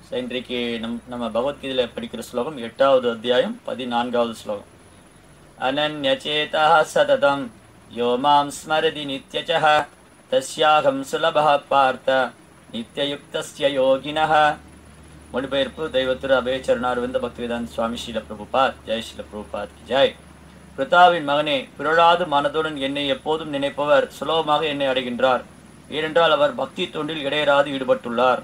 So இன்றைக்கு நம் நம்ம பகவத்கீதையில் படிக்கிற ஸ்லோகம் எட்டாவது அத்தியாயம் பதினான்காவது ஸ்லோகம் அனன்யச்சேதா சததம் யோ மாம் ஸ்மரதி நித்யச்சः தஸ்யாகம் சுலபः பார்த்த நித்யயுக்தஸ்ய யோகினः மொழிபெயர்ப்பு தெய்வத்திரு அபயச்சரணார்விந்த பக்திவேதாந்த் சுவாமி ஸ்ரீல பிரபுபாத் ஜெய் ஸ்ரீல பிரபுபாத் கி ஜெய் பிரித்தாவின் மகனே பிறழாது மனதுடன் என்னை எப்போதும் நினைப்பவர் சுலபமாக என்னை அடைகின்றார் ஏனென்றால் அவர் பக்தி தொண்டில் இடையராது ஈடுபட்டுள்ளார்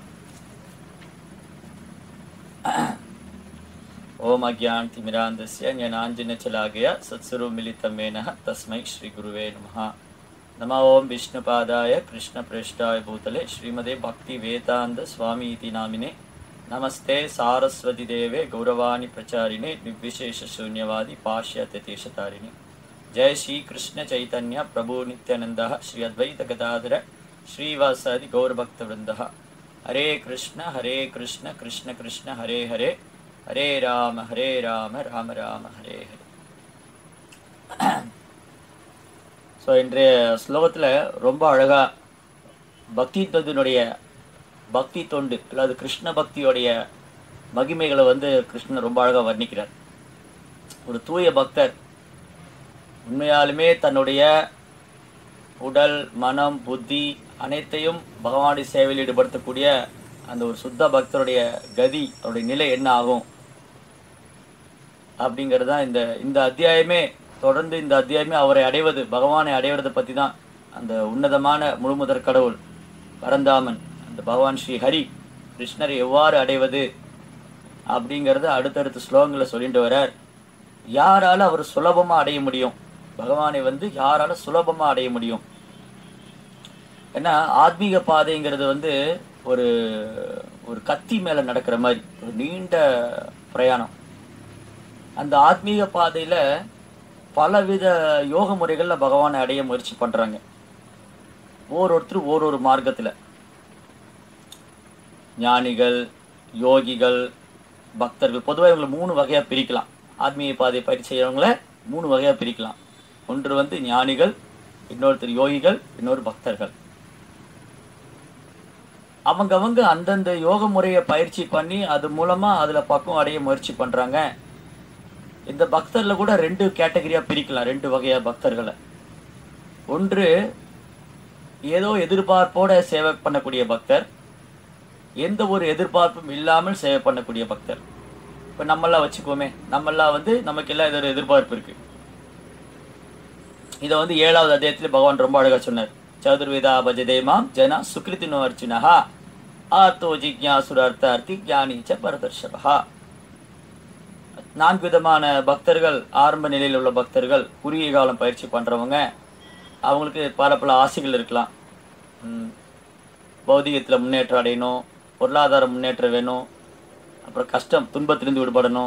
ஓம் அஜான்திமிராந்தஸ்ய ஞானாஞ்சனச்சலாகய சத்சுரு மிலிதமேனः தஸ்மை ஸ்ரீ குருவே நமः நம ஓம் விஷ்ணுபாதாய கிருஷ்ணபிரேஷ்டாய பூதலே ஸ்ரீமதே பக்தி வேதாந்த சுவாமி இதி நாமினே நமஸ்தே சாரஸ்வதி தேவே கௌரவாணி பிரச்சாரிணே நிர்விசேஷ சூன்யவாதி பாஷ்யத்தேஷதாரிணி ஜெய ஸ்ரீ கிருஷ்ண சைதன்ய பிரபு நித்யானந்த ஸ்ரீ அத்வைத கதாதர ஸ்ரீவாசாதி கௌரபக்தவருந்தः ஹரே கிருஷ்ண ஹரே கிருஷ்ண கிருஷ்ண கிருஷ்ண ஹரே ஹரே ஹரே ராம ஹரே ராம ராம ராம ஹரே ஹரே ஸோ இன்றைய ஸ்லோகத்தில் ரொம்ப அழகாக பக்தி தொண்டினுடைய பக்தி தொண்டு அதாவது கிருஷ்ண பக்தியோடைய மகிமைகளை வந்து கிருஷ்ணன் ரொம்ப அழகாக வர்ணிக்கிறார் ஒரு தூய பக்தர் உண்மையாலுமே தன்னுடைய உடல் மனம் புத்தி அனைத்தையும் பகவானுடைய சேவையில் ஈடுபடுத்தக்கூடிய அந்த ஒரு சுத்த பக்தருடைய கதி அவருடைய நிலை என்ன ஆகும் அப்படிங்கிறது தான் இந்த இந்த அத்தியாயமே தொடர்ந்து இந்த அத்தியாயமே அவரை அடைவது பகவானை அடைவதை பற்றி தான் அந்த உன்னதமான முழுமுதற் கடவுள் பரந்தாமன் அந்த பகவான் ஸ்ரீ ஹரி கிருஷ்ணரை எவ்வாறு அடைவது அப்படிங்கிறத அடுத்தடுத்த ஸ்லோகங்களை சொல்லிட்டு வரார் யாரால அவர் சுலபமாக அடைய முடியும் பகவானை வந்து யாரால சுலபமாக அடைய முடியும் ஏன்னா ஆத்மீக பாதைங்கிறது வந்து ஒரு ஒரு கத்தி மேலே நடக்கிற மாதிரி ஒரு நீண்ட பிரயாணம் அந்த ஆத்மீக பாதையில் பலவித யோக முறைகளில் பகவானை அடைய முயற்சி பண்ணுறாங்க ஒவ்வொருத்தரும் ஓரொரு மார்க்கத்தில் ஞானிகள் யோகிகள் பக்தர்கள் பொதுவாக இவங்களை மூணு வகையாக பிரிக்கலாம் ஆத்மீக பாதை பயிற்சி செய்கிறவங்கள மூணு வகையாக பிரிக்கலாம் ஒன்று வந்து ஞானிகள் இன்னொருத்தர் யோகிகள் இன்னொரு பக்தர்கள் அவங்கவங்க அந்தந்த யோக முறையை பயிற்சி பண்ணி அது மூலமாக அதில் பக்கம் அடைய முயற்சி பண்ணுறாங்க இந்த பக்தரில் கூட ரெண்டு கேட்டகரியாக பிரிக்கலாம் ரெண்டு வகையாக பக்தர்களை ஒன்று ஏதோ எதிர்பார்ப்போட சேவை பண்ணக்கூடிய பக்தர் எந்த ஒரு எதிர்பார்ப்பும் இல்லாமல் சேவை பண்ணக்கூடிய பக்தர் இப்போ நம்மளாம் வச்சுக்கோமே நம்மளாம் வந்து நமக்கு எல்லாம் ஏதோ ஒரு எதிர்பார்ப்பு இருக்கு இதை வந்து ஏழாவது அத்தியாயத்தில் பகவான் ரொம்ப அழகாக சொன்னார் சதுர்வேதா பஜதே மாம் ஜனா சுக்ரிதினோ அர்ஜுனஹா ஆத்தோ ஜிக்யாசுரார்த்தார்த்தி ஞானீச்ச பரதர்ஷபா நான்கு விதமான பக்தர்கள் ஆரம்ப நிலையில் உள்ள பக்தர்கள் குறுகிய காலம் பயிற்சி பண்ணுறவங்க அவங்களுக்கு பல பல ஆசைகள் இருக்கலாம் ம், பௌதிகத்தில் முன்னேற்றம் அடையணும் பொருளாதார முன்னேற்றம் வேணும் அப்புறம் கஷ்டம் துன்பத்திலிருந்து விடுபடணும்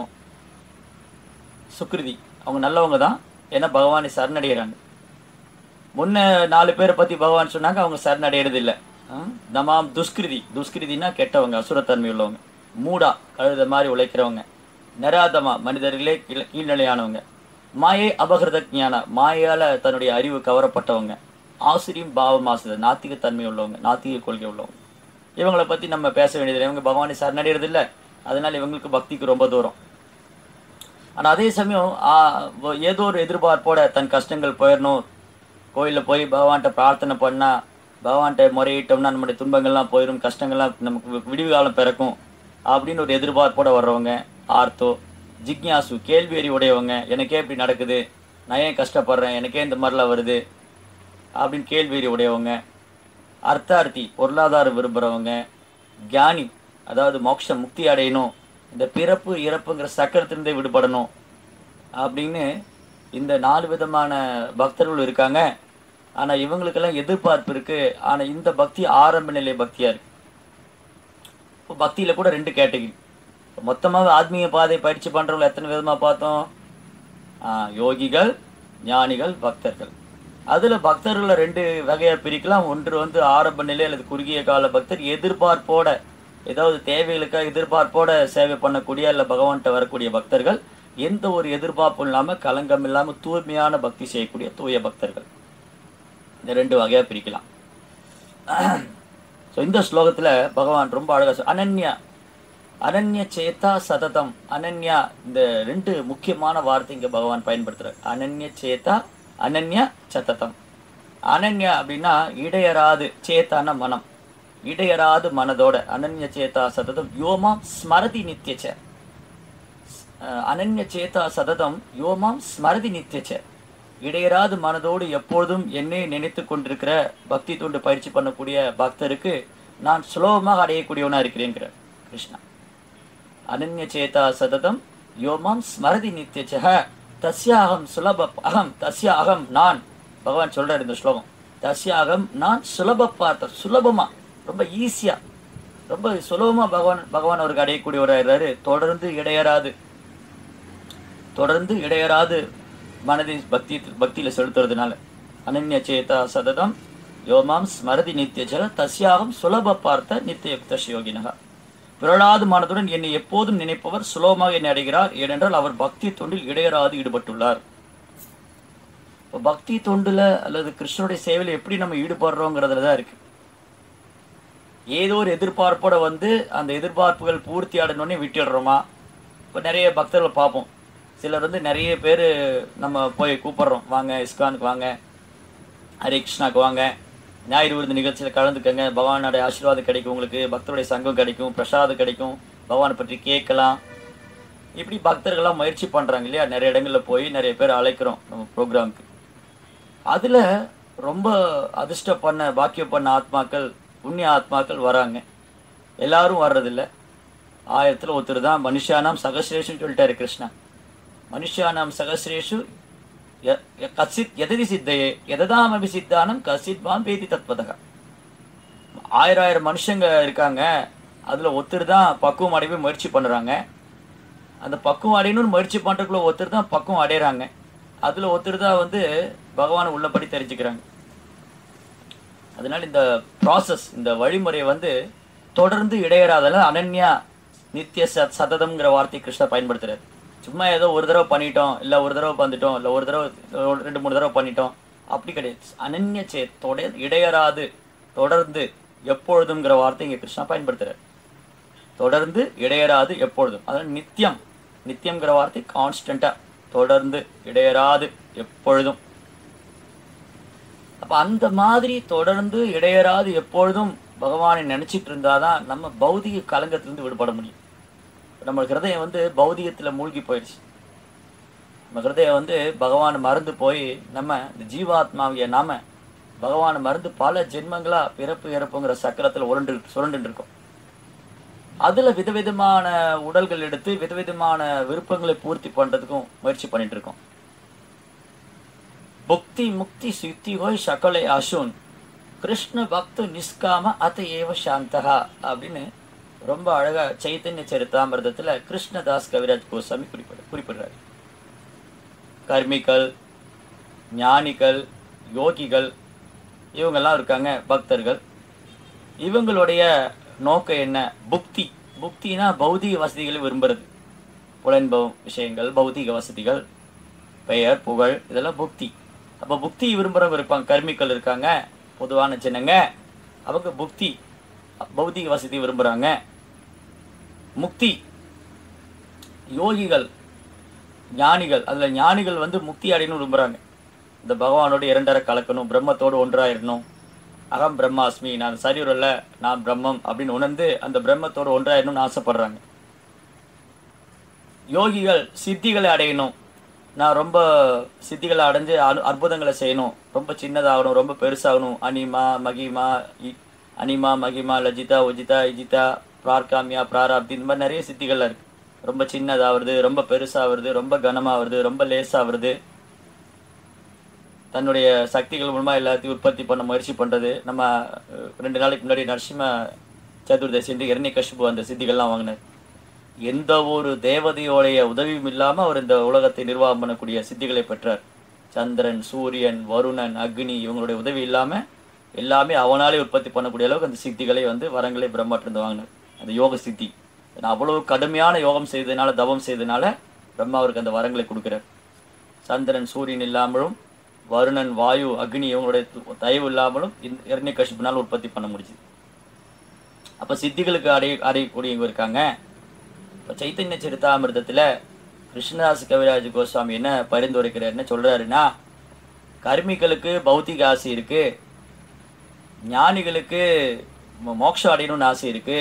சுக்ருதி அவங்க நல்லவங்க தான் ஏன்னா பகவானை சரணடைகிறாங்க முன்ன நாலு பேரை பற்றி பகவான் சொன்னாங்க அவங்க சரணடைகிறது இல்லை நமாம் துஷ்கிருதி துஷ்கிருதினா கெட்டவங்க அசுரத்தன்மை உள்ளவங்க மூடா கழுத மாதிரி உழைக்கிறவங்க நராதமா மனிதர்களே கீழ் கீழ்நிலையானவங்க மாயை அபகிருத ஞான மாயால தன்னுடைய அறிவு கவரப்பட்டவங்க ஆசிரியம் பாவமாசுத நாத்திக தன்மை உள்ளவங்க நாத்திக கொள்கை உள்ளவங்க இவங்களை பற்றி நம்ம பேச வேண்டியதில்லை இவங்க பகவானை சரணடைகிறது இல்லை அதனால இவங்களுக்கு பக்திக்கு ரொம்ப தூரம் ஆனால் அதே சமயம் ஆ, வ- ஏதோ ஒரு எதிர்பார்ப்போட தன் கஷ்டங்கள் போயிடணும் கோயிலில் போய் பகவான்கிட்ட பிரார்த்தனை பண்ணால் பகவான்கிட்ட முறையிட்டோம்னா நம்முடைய துன்பங்கள்லாம் போயிடும் கஷ்டங்கள்லாம் நமக்கு வி- விடிவு காலம் பிறக்கும் அப்படின்னு ஒரு எதிர்பார்ப்போட வர்றவங்க ஆர்த்தோ ஜிக்யாசு கேள்வி அறிவு உடையவங்க எனக்கே இப்படி நடக்குது நான் ஏன் கஷ்டப்படுறேன் எனக்கே இந்த மாதிரிலாம் வருது அப்படின்னு கேள்வி அறிவு உடையவங்க அர்த்தார்த்தி பொருளாதாரம் விரும்புகிறவங்க ஞானி அதாவது மோட்சம் முக்தி அடையணும் இந்த பிறப்பு இறப்புங்கிற சக்கரத்திலிருந்தே விடுபடணும் அப்படின்னு இந்த நாலு விதமான பக்தர்கள் இருக்காங்க ஆனால் இவங்களுக்கெல்லாம் எதிர்பார்ப்பு இருக்கு ஆனால் இந்த பக்தி ஆரம்ப நிலை பக்தியா இருக்கு இப்போ பக்தியில் கூட ரெண்டு கேட்டகரி மொத்தமாக ஆத்மீக பாதை பயிற்சி பண்ணுறவங்க எத்தனை விதமாக பார்த்தோம் ஆ, யோகிகள் ஞானிகள் பக்தர்கள் அதில் பக்தர்களை ரெண்டு வகையாக பிரிக்கலாம் ஒன்று வந்து ஆரம்ப நிலை அல்லது குறுகிய கால பக்தர் எதிர்பார்ப்போட ஏதாவது தேவைகளுக்காக எதிர்பார்ப்போட சேவை பண்ணக்கூடிய இல்லை பகவான்கிட்ட வரக்கூடிய பக்தர்கள் எந்த ஒரு எதிர்பார்ப்பும் இல்லாமல் கலங்கம் இல்லாமல் தூய்மையான பக்தி செய்யக்கூடிய தூய பக்தர்கள் இந்த ரெண்டு வகையாக பிரிக்கலாம் ஸோ இந்த ஸ்லோகத்தில் பகவான் ரொம்ப அழகாக சொல் அனன்யா அனன்ய சேதா சததம் அனன்யா இந்த ரெண்டு முக்கியமான வார்த்தை இங்க பகவான் பயன்படுத்துறார் அனன்ய சேதா அனன்ய சததம் அனன்யா அப்படின்னா இடையராது சேத்தான மனம் இடையராது மனதோட அனன்ய சேதா சததம் யோமாம் ஸ்மரதி நித்தியச்ச அஹ் அனன்ய சேதா சததம் யோமாம் ஸ்மரதி நித்தியச்ச இடையராது மனதோடு எப்பொழுதும் என்னை நினைத்து கொண்டிருக்கிற பக்தி தொண்டு பயிற்சி பண்ணக்கூடிய பக்தருக்கு நான் சுலபமாக அடையக்கூடியவனா இருக்கிறேங்கிறார் கிருஷ்ணா அனன்ய சேதா சததம் யோமாம் ஸ்மரதி நித்தியச்ச தஸ்ய அகம் சுலப அகம் தஸ்ய அகம் நான் பகவான் சொல்றாரு இந்த ஸ்லோகம் தஸ்ய அகம் நான் சுலப பார்த்த சுலபமா ரொம்ப ஈஸியா ரொம்ப சுலபமா பகவான் பகவான் அவருக்கு அடையக்கூடியவராகிறாரு தொடர்ந்து இடையராது தொடர்ந்து இடையராது மனதை பக்தி பக்தியில செலுத்துறதுனால அனன்ய சேதா சததம் யோமாம் ஸ்மரதி நித்தியஜல தஸ்யாகம் சுலப பார்த்த நித்தியயுக்த யோகினகா பிறழாது மனதுடன் என்னை எப்போதும் நினைப்பவர் சுலபமாக என்னை அடைகிறார் ஏனென்றால் அவர் பக்தி தொண்டில் இடையராது ஈடுபட்டுள்ளார் இப்போ பக்தி தொண்டுல அல்லது கிருஷ்ணனுடைய சேவையில எப்படி நம்ம ஈடுபடுறோங்கிறதுல தான் இருக்கு ஏதோ ஒரு எதிர்பார்ப்போட வந்து அந்த எதிர்பார்ப்புகள் பூர்த்தி ஆடணுன்னே விட்டுடுறோமா இப்போ நிறைய பக்தர்கள் பார்ப்போம் சிலர் வந்து நிறைய பேர் நம்ம போய் கூப்பிடுறோம் வாங்க இஸ்கானுக்கு வாங்க ஹரே கிருஷ்ணாக்கு வாங்க ஞாயிறு விருது நிகழ்ச்சியில் கலந்துக்கங்க பகவானோட ஆசீர்வாதம் கிடைக்கும் உங்களுக்கு பக்தருடைய சங்கம் கிடைக்கும் பிரசாதம் கிடைக்கும் பகவானை பற்றி கேட்கலாம் இப்படி பக்தர்கள்லாம் முயற்சி பண்ணுறாங்க இல்லையா நிறைய இடங்களில் போய் நிறைய பேர் அழைக்கிறோம் நம்ம ப்ரோக்ராமுக்கு அதில் ரொம்ப அதிர்ஷ்டம் பண்ண பாக்கியம் பண்ண ஆத்மாக்கள் புண்ணிய ஆத்மாக்கள் வராங்க எல்லாரும் வர்றதில்ல ஆயிரத்தில் ஒருத்தர் தான் மனுஷானாம் சகசிரேஷன் சொல்லிட்டாரு கிருஷ்ணா மனுஷானாம் சகசிரேஷு ய- ய- கசித் எததி சித்தையே எததாமபி சித்தானம் கசித் மாம் பேதி தத்வதக ஆயிரம் ஆயிரம் மனுஷங்க இருக்காங்க அதுல ஒருத்தர் தான் பக்குவம் அடையவே முயற்சி பண்றாங்க அந்த பக்குவம் அடையணும்னு முயற்சி பண்றதுக்குள்ள ஒருத்தர் தான் பக்குவம் அடையறாங்க அதுல ஒருத்தர் தான் வந்து பகவானை உள்ளபடி தெரிஞ்சுக்கிறாங்க அதனால இந்த ப்ராசஸ் இந்த வழிமுறை வந்து தொடர்ந்து இடையறாதல அனன்யா நித்திய ச- சததம்ங்கிற வார்த்தை கிருஷ்ணர் பயன்படுத்துறாரு சும்மா ஏதோ ஒரு தடவை பண்ணிட்டோம் இல்ல ஒரு தடவை வந்துட்டோம் இல்ல ஒரு தடவை ஒரு ரெண்டு மூணு தடவை பண்ணிட்டோம் அப்படி கிடையாது அனன்ய சே தொட இடையறாது தொடர்ந்து எப்பொழுதுங்கிற வார்த்தை இங்க கிருஷ்ணா பயன்படுத்துறாரு தொடர்ந்து இடையறாது எப்பொழுதும் அதாவது நித்தியம் நித்தியம்ங்கிற வார்த்தை கான்ஸ்டண்டா தொடர்ந்து இடையறாது எப்பொழுதும் அப்ப அந்த மாதிரி தொடர்ந்து இடையறாது எப்பொழுதும் பகவானை நினைச்சிட்டு இருந்தாதான் நம்ம பௌதிக கலங்கத்திலிருந்து விடுபட முடியும் நம்ம ஹிருதயம் வந்து பௌதிகத்துல மூழ்கி போயிடுச்சு நம்ம ஹிருதயம் வந்து பகவானை மறந்து போய் நம்ம இந்த ஜீவாத்மாவிய நாம பகவானை மறந்து பல ஜென்மங்களா பிறப்பு இறப்புங்கிற சக்கரத்துல உருண்டு சுரண்டு இருக்கோம் அதுல விதவிதமான உடல்கள் எடுத்து விதவிதமான விருப்பங்களை பூர்த்தி பண்றதுக்கும் முயற்சி பண்ணிட்டு இருக்கோம் புக்தி முக்தி சுத்தி ஹோய் சகலை அசுன் கிருஷ்ண பக்து நிஷ்காம அத ஏவ சாந்தகா அப்படின்னு ரொம்ப அழகா சைத்தன்ய சரித்தாமிரதத்துல கிருஷ்ணதாஸ் கவிராஜ் கோசாமி குறிப்பிட குறிப்பிடுறாரு கர்மிகள் ஞானிகள் யோகிகள் இவங்கெல்லாம் இருக்காங்க பக்தர்கள் இவங்களுடைய நோக்கம் என்ன புக்தி புக்தினா பௌதிக வசதிகளை விரும்புறது புலன்பம் விஷயங்கள் பௌதிக வசதிகள் பெயர் புகழ் இதெல்லாம் புக்தி அப்போ புக்தி விரும்புகிறவங்க இருப்பாங்க கர்மிகள் இருக்காங்க பொதுவான ஜனங்க அவங்க புக்தி பௌதிக வசதி விரும்புகிறாங்க முக்தி யோகிகள் ஞானிகள் அதில் ஞானிகள் வந்து முக்தி அடையணும் விரும்புகிறாங்க இந்த பகவானோட இரண்டரை கலக்கணும் பிரம்மத்தோடு ஒன்றாயிடணும் அகம் பிரம்மாஸ்மி நான் சரீரல்ல நான் பிரம்மம் அப்படின்னு உணர்ந்து அந்த பிரம்மத்தோடு ஒன்றாயிடணும்னு ஆசைப்படுறாங்க யோகிகள் சித்திகளை அடையணும் நான் ரொம்ப சித்திகளை அடைஞ்சு அனு அற்புதங்களை செய்யணும் ரொம்ப சின்னதாகணும் ரொம்ப பெருசாகணும் அனிமா மகிமா இ- அனிமா மகிமா லஜிதா உஜிதா இஜிதா பிரார்காமியா பிராராப்தி இந்த மாதிரி நிறைய சித்திகள்லாம் இருக்கு ரொம்ப சின்னதாகிறது ரொம்ப பெருசாகிறது ரொம்ப கனமாகிறது ரொம்ப லேசாகிறது தன்னுடைய சக்திகள் மூலமா எல்லாத்தையும் உற்பத்தி பண்ண முயற்சி பண்றது நம்ம அஹ், ரெண்டு நாளைக்கு முன்னாடி நரசிம்ம சதுர்தசி என்று இரண்ய கஷ்பு அந்த சித்திகள்லாம் வாங்கினார் எந்த ஒரு தேவதையோடைய உதவியும் இல்லாம அவர் இந்த உலகத்தை நிர்வாகம் பண்ணக்கூடிய சித்திகளை பெற்றார் சந்திரன் சூரியன் வருணன் அக்னி இவங்களுடைய உதவி இல்லாம எல்லாமே அவனாலே உற்பத்தி பண்ணக்கூடிய அளவுக்கு அந்த சித்திகளை வந்து வரங்களை பிரம்மாட்டிருந்து வாங்கினார் அந்த யோக சித்தி ஏன்னா அவ்வளவு கடுமையான யோகம் செய்ததுனால தவம் செய்ததுனால பிரம்மா அவருக்கு அந்த வரங்களை கொடுக்கிறார் சந்திரன் சூரியன் இல்லாமலும் வருணன் வாயு அக்னி இவங்களுடைய து- தயவு இல்லாமலும் இந்த இரண்ய கஷ்பினால் உற்பத்தி பண்ண முடிஞ்சுது அப்ப சித்திகளுக்கு அடைய அடையக்கூடியவங்க இருக்காங்க இப்போ சைத்தன்ய சரிதாமிர்தத்தில் கிருஷ்ணதாஸ் கவிராஜ் கோஸ்வாமி என்ன பரிந்துரைக்கிறார் என்ன சொல்றாருன்னா கர்மிகளுக்கு பௌத்திக ஆசை இருக்கு ஞானிகளுக்கு மோ- மோட்சம் அடையணும்னு ஆசை இருக்கு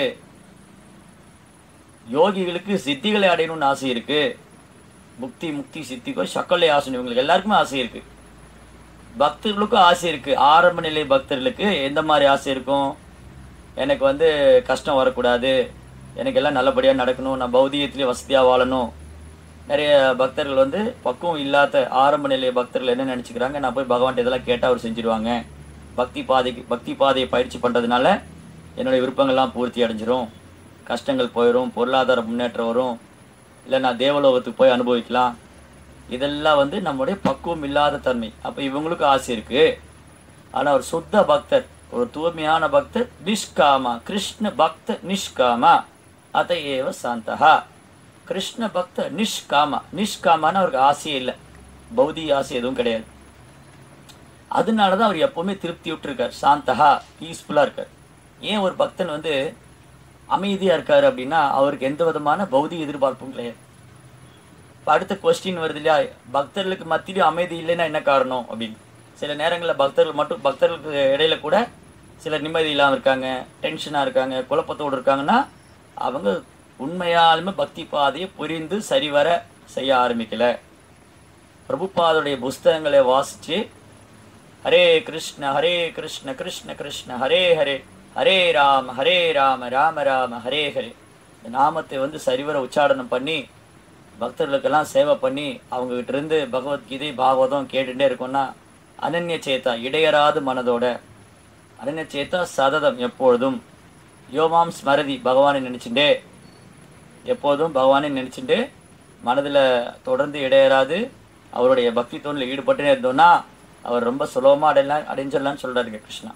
யோகிகளுக்கு சித்திகளை அடையணும்னு ஆசை இருக்கு முக்தி முக்தி சித்திக்கோ சக்கலை ஆசனம் இவங்களுக்கு எல்லாருக்குமே ஆசை இருக்கு பக்தர்களுக்கும் ஆசை இருக்கு ஆரம்ப நிலை பக்தர்களுக்கு எந்த மாதிரி ஆசை இருக்கும் எனக்கு வந்து கஷ்டம் வரக்கூடாது எனக்கு எல்லாம் நல்லபடியாக நடக்கணும் நான் பௌதிகத்திலே வசதியாக வாழணும் நிறைய பக்தர்கள் வந்து பக்குவம் இல்லாத ஆரம்ப நிலை பக்தர்கள் என்ன நினச்சிக்கிறாங்க நான் போய் பகவான் இதெல்லாம் கேட்டால் அவர் செஞ்சிருவாங்க பக்தி பாதைக்கு பக்தி பாதையை பயிற்சி பண்ணுறதுனால என்னுடைய விருப்பங்கள்லாம் பூர்த்தி அடைஞ்சிரும் கஷ்டங்கள் போயிடும் பொருளாதார முன்னேற்றம் வரும் இல்லை நான் தேவலோகத்துக்கு போய் அனுபவிக்கலாம் இதெல்லாம் வந்து நம்முடைய பக்குவம் இல்லாத தன்மை அப்போ இவங்களுக்கு ஆசை இருக்கு ஆனால் ஒரு சுத்த பக்தர் ஒரு தூய்மையான பக்தர் நிஷ்காமா கிருஷ்ண பக்த நிஷ்காமா அத ஏவ சாந்தகா கிருஷ்ண பக்த நிஷ்காமா நிஷ்காமான அவருக்கு ஆசையே இல்லை பௌதிக ஆசை எதுவும் கிடையாது அதனால தான் அவர் எப்பவுமே திருப்தி விட்டுருக்கார் சாந்தகா பீஸ்ஃபுல்லாக இருக்கார் ஏன் ஒரு பக்தன் வந்து அமைதியாக இருக்காரு அப்படின்னா அவருக்கு எந்த விதமான பௌதிக எதிர்பார்ப்பும் கிடையாது இப்போ அடுத்த கொஸ்டின் வருது இல்லையா பக்தர்களுக்கு மத்தியிலும் அமைதி இல்லைன்னா என்ன காரணம் அப்படின்னு சில நேரங்களில் பக்தர்கள் மட்டும் பக்தர்களுக்கு இடையில கூட சிலர் நிம்மதி இல்லாமல் இருக்காங்க டென்ஷனாக இருக்காங்க குழப்பத்தோடு இருக்காங்கன்னா அவங்க உண்மையாலுமே பக்தி பாதையை புரிந்து சரிவர செய்ய ஆரம்பிக்கல பிரபுபாதுடைய புஸ்தகங்களை வாசித்து ஹரே கிருஷ்ண ஹரே கிருஷ்ண கிருஷ்ண கிருஷ்ண ஹரே ஹரே ஹரே ராம ஹரே ராம ராம ராம ஹரே ஹரே இந்த நாமத்தை வந்து சரிவர உச்சாடனம் பண்ணி பக்தர்களுக்கெல்லாம் சேவை பண்ணி அவங்க கிட்ட இருந்து பகவத்கீதை பாகவதம் கேட்டுட்டே இருக்கோம்னா அனன்ய சேத்தா இடையராது மனதோட அனன்ய சேத்தா சததம் எப்பொழுதும் யோமாம் ஸ்மரதி பகவானை நினைச்சுட்டே எப்போதும் பகவானை நினைச்சுட்டு மனதில் தொடர்ந்து இடையறாது அவருடைய பக்தி தோணில் ஈடுபட்டுனே இருந்தோம்னா அவர் ரொம்ப சுலபமாக அடையலாம் அடைஞ்சிடலாம்னு சொல்றாருங்க கிருஷ்ணா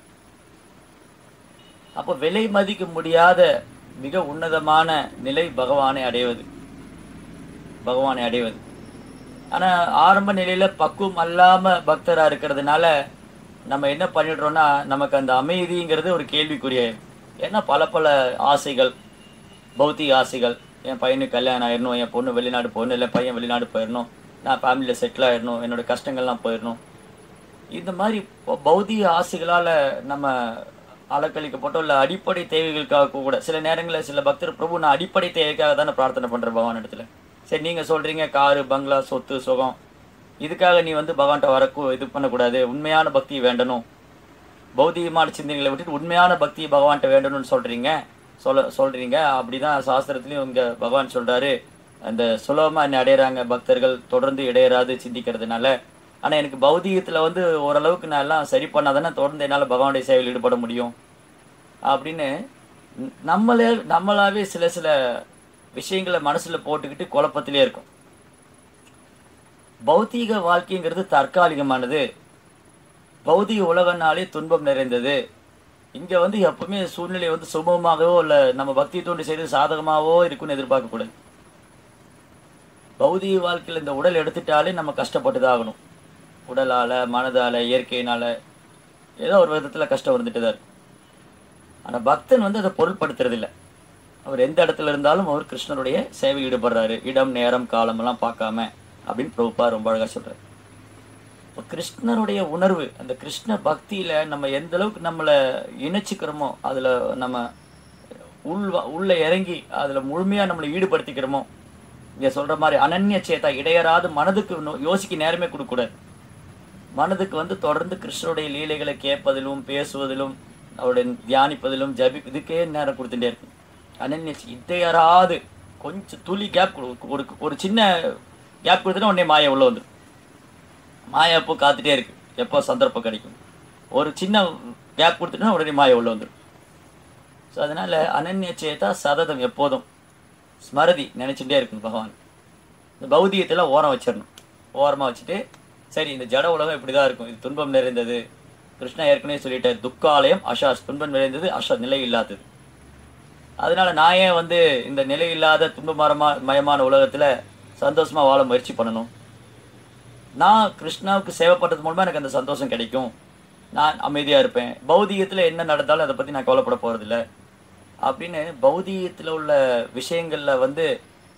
அப்போ விலை மதிக்க முடியாத மிக உன்னதமான நிலை பகவானை அடைவது பகவானை அடைவது ஆனால் ஆரம்ப நிலையில பக்குவம் அல்லாம பக்தரா இருக்கிறதுனால நம்ம என்ன பண்ணிடுறோம்னா நமக்கு அந்த அமைதிங்கிறது ஒரு கேள்விக்குரிய ஏன்னா பல பல ஆசைகள் பௌத்திக ஆசைகள் என் பையனுக்கு கல்யாணம் ஆயிடணும் என் பொண்ணு வெளிநாடு போயிடணும் இல்லை பையன் வெளிநாடு போயிடணும் நான் ஃபேமிலியில் செட்டில் ஆயிடணும் என்னோட கஷ்டங்கள்லாம் போயிடணும் இந்த மாதிரி ப- பௌதிக ஆசைகளால் நம்ம அலக்களிக்கப்பட்டோம் இல்லை அடிப்படை தேவைகளுக்காக கூட சில நேரங்களில் சில பக்தர் பிரபு நான் அடிப்படை தேவைக்காக தானே பிரார்த்தனை பண்ணுறேன் பகவான் இடத்துல சரி நீங்கள் சொல்கிறீங்க காரு பங்களா சொத்து சுகம் இதுக்காக நீ வந்து பகவான்கிட்ட வரக்கூ இது பண்ணக்கூடாது உண்மையான பக்தி வேண்டணும் பௌதிகமான சிந்தனைகளை விட்டுட்டு உண்மையான பக்தி பகவான்கிட்ட வேண்டணும்னு சொல்கிறீங்க சொல்ல சொல்கிறீங்க அப்படிதான் சாஸ்திரத்துலேயும் இங்கே பகவான் சொல்கிறாரு அந்த சுலபமாக என்ன அடையிறாங்க பக்தர்கள் தொடர்ந்து இடையறாது சிந்திக்கிறதுனால ஆனால் எனக்கு பௌதிகத்தில் வந்து ஓரளவுக்கு நான் எல்லாம் சரி பண்ணாதானே தொடர்ந்து என்னால் பகவானுடைய சேவையில் ஈடுபட முடியும் அப்படின்னு ந- நம்மளே நம்மளாவே சில சில விஷயங்களை மனசில் போட்டுக்கிட்டு குழப்பத்திலே இருக்கும் பௌதீக வாழ்க்கைங்கிறது தற்காலிகமானது பௌதிக உலகனாலே துன்பம் நிறைந்தது இங்கே வந்து எப்பவுமே சூழ்நிலை வந்து சுபமாகவோ இல்லை நம்ம பக்தி தோண்டி செய்து சாதகமாகவோ இருக்குன்னு எதிர்பார்க்கக்கூடாது பௌதிக வாழ்க்கையில் இந்த உடல் எடுத்துட்டாலே நம்ம கஷ்டப்பட்டு தான் ஆகணும் உடலால் மனதால் இயற்கையினால் ஏதோ ஒரு விதத்தில் கஷ்டம் வந்துட்டு தான் இருக்கு ஆனால் பக்தன் வந்து அதை பொருட்படுத்துறதில்ல அவர் எந்த இடத்துல இருந்தாலும் அவர் கிருஷ்ணருடைய சேவை ஈடுபடுறாரு இடம் நேரம் காலம் எல்லாம் பார்க்காம அப்படின்னு பிரபுப்பா ரொம்ப அழகாக சொல்றாரு இப்போ கிருஷ்ணருடைய உணர்வு அந்த கிருஷ்ண பக்தியில நம்ம எந்த அளவுக்கு நம்மளை இணைச்சிக்கிறோமோ அதுல நம்ம உள் உள்ள இறங்கி அதுல முழுமையா நம்மளை ஈடுபடுத்திக்கிறோமோ இங்க சொல்ற மாதிரி அனன்ய சேதா இடையறாது மனதுக்கு நோ- யோசிக்க நேரமே கொடுக்கக்கூடாது மனதுக்கு வந்து தொடர்ந்து கிருஷ்ணருடைய லீலைகளை கேட்பதிலும் பேசுவதிலும் அவருடைய தியானிப்பதிலும் ஜபி இதுக்கே நேரம் கொடுத்துட்டே இருக்கு அனன்ய சே- இடையறாது கொஞ்சம் துளி கேப் ஒரு ஒரு சின்ன கேப் கொடுத்துட்டா உடனே மாய உள்ள வந்துடும் மாயா எப்போ காத்துட்டே இருக்கு எப்போ சந்தர்ப்பம் கிடைக்கும் ஒரு சின்ன கேப் கொடுத்துட்டா உடனே மாயா உள்ள வந்துடும் ஸோ அதனால அனன்ய சேதா சததம் எப்போதும் ஸ்மரதி நினைச்சுட்டே இருக்கணும் பகவான் இந்த பௌதிகத்தில் ஓரம் வச்சிடணும் ஓரமாக வச்சுட்டு சரி இந்த ஜட உலகம் இப்படி தான் இருக்கும் இது துன்பம் நிறைந்தது கிருஷ்ணா ஏற்கனவே சொல்லிட்டார் துக்காலயம் அஷாஸ் துன்பம் நிறைந்தது அஷா நிலை இல்லாதது அதனால நான் ஏன் வந்து இந்த நிலை இல்லாத துன்பமரமா மயமான உலகத்துல சந்தோஷமா வாழ முயற்சி பண்ணணும் நான் கிருஷ்ணாவுக்கு சேவைப்பட்டது மூலமா எனக்கு அந்த சந்தோஷம் கிடைக்கும் நான் அமைதியா இருப்பேன் பௌதிகத்துல என்ன நடந்தாலும் அதை பத்தி நான் கவலைப்பட போறதில்ல அப்படின்னு பௌதிகத்துல உள்ள விஷயங்கள்ல வந்து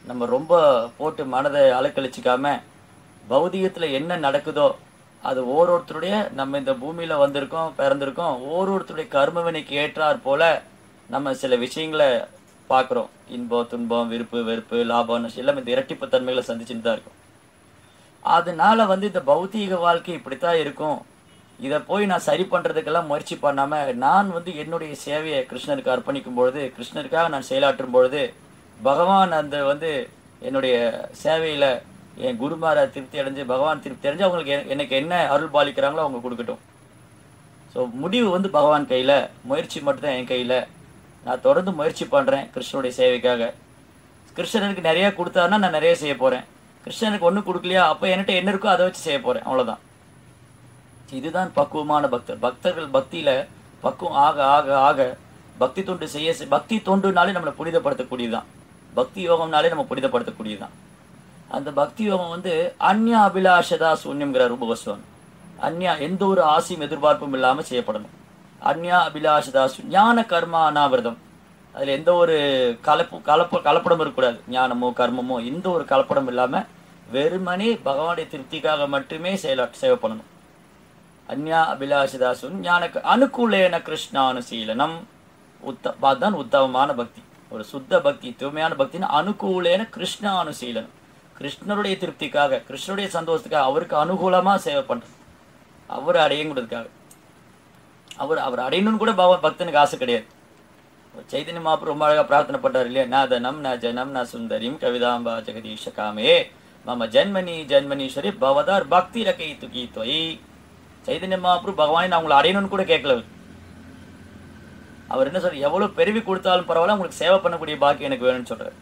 நம்ம ரொம்ப போட்டு மனதை அலக்கழிச்சிக்காம பௌதிகத்தில் என்ன நடக்குதோ அது ஓரொருத்தருடைய நம்ம இந்த பூமியில் வந்திருக்கோம் பிறந்திருக்கோம் ஓரொருத்தருடைய கர்மவினைக்கு ஏற்றாற் போல நம்ம சில விஷயங்களை பார்க்குறோம் இன்பம் துன்பம் விருப்பு வெறுப்பு லாபம் நஷ்டம் எல்லாம் இந்த இரட்டிப்பு தன்மைகளை சந்திச்சுட்டு தான் இருக்கும் அதனால வந்து இந்த பௌதீக வாழ்க்கை இப்படித்தான் இருக்கும் இதை போய் நான் சரி பண்ணுறதுக்கெல்லாம் முயற்சி பண்ணாமல் நான் வந்து என்னுடைய சேவையை கிருஷ்ணருக்கு அர்ப்பணிக்கும் பொழுது கிருஷ்ணருக்காக நான் செயலாற்றும் பொழுது பகவான் அந்த வந்து என்னுடைய சேவையில் என் குருமாரை திருப்தி அடைஞ்சு பகவான் திருப்தி அடைஞ்சு அவங்களுக்கு எ- எனக்கு என்ன அருள் பாலிக்கிறாங்களோ அவங்க கொடுக்கட்டும் ஸோ முடிவு வந்து பகவான் கையில் முயற்சி மட்டும்தான் என் கையில் நான் தொடர்ந்து முயற்சி பண்ணுறேன் கிருஷ்ணனுடைய சேவைக்காக கிருஷ்ணனுக்கு நிறைய கொடுத்தாருன்னா நான் நிறைய செய்ய போகிறேன் கிருஷ்ணனுக்கு ஒன்றும் கொடுக்கலையா அப்போ என்கிட்ட என்ன இருக்கோ அதை வச்சு செய்ய போகிறேன் அவ்வளோதான் இதுதான் பக்குவமான பக்தர் பக்தர்கள் பக்தியில் பக்குவம் ஆக ஆக ஆக பக்தி தொண்டு செய்ய செய்- பக்தி தொண்டுனாலே நம்மளை புனிதப்படுத்தக்கூடியதுதான் பக்தி யோகம்னாலே நம்ம புனிதப்படுத்தக்கூடியதுதான் அந்த பக்தி யோகம் வந்து அந்யா அபிலாஷதா சூன்யம்ங்கிறார் ரூபகோஸ்வாமி அந்யா எந்த ஒரு ஆசையும் எதிர்பார்ப்பும் இல்லாமல் செய்யப்படணும் அந்யா அபிலாஷதா சூ- ஞான கர்மா அனாவிரதம் அதில் எந்த ஒரு கலப்பு கலப்பு கலப்படம் இருக்கக்கூடாது ஞானமோ கர்மமோ எந்த ஒரு கலப்படம் இல்லாமல் வெறுமனே பகவானுடைய திருப்திக்காக மட்டுமே செயலா சேவை பண்ணணும் அந்யா அபிலாஷிதாசு ஞான அனுகூலேன கிருஷ்ணானுசீலனம் உத்த அதுதான் உத்தமமான பக்தி ஒரு சுத்த பக்தி தூய்மையான பக்தின்னு அனுகூலேன கிருஷ்ணானுசீலனம் கிருஷ்ணருடைய திருப்திக்காக கிருஷ்ணருடைய சந்தோஷத்துக்காக அவருக்கு அனுகூலமா சேவை பண்றது அவர் அடையங்கிறதுக்காக அவர் அவர் அடையணும்னு கூட பகவான் பக்தனுக்கு ஆசை கிடையாது சைதன்ய மாப்பு ரொம்ப அழகா பிரார்த்தனை பண்றாரு இல்லையா ந தனம் ந ஜனம் ந சுந்தரிம் கவிதாம்பா ஜெகதீஷ காமே மம ஜன்மனி ஜன்மனீஸ்வரி பவதார் பக்தி ரகை துகி தொய் சைதன்ய மாப்பு பகவானை நான் உங்களை அடையணும்னு கூட கேட்கல அவர். அவர் என்ன சொல்ற எவ்வளவு பெருவி கொடுத்தாலும் பரவாயில்ல உங்களுக்கு சேவை பண்ணக்கூடிய பாக்கி எனக்கு வேணும்னு சொல்றாரு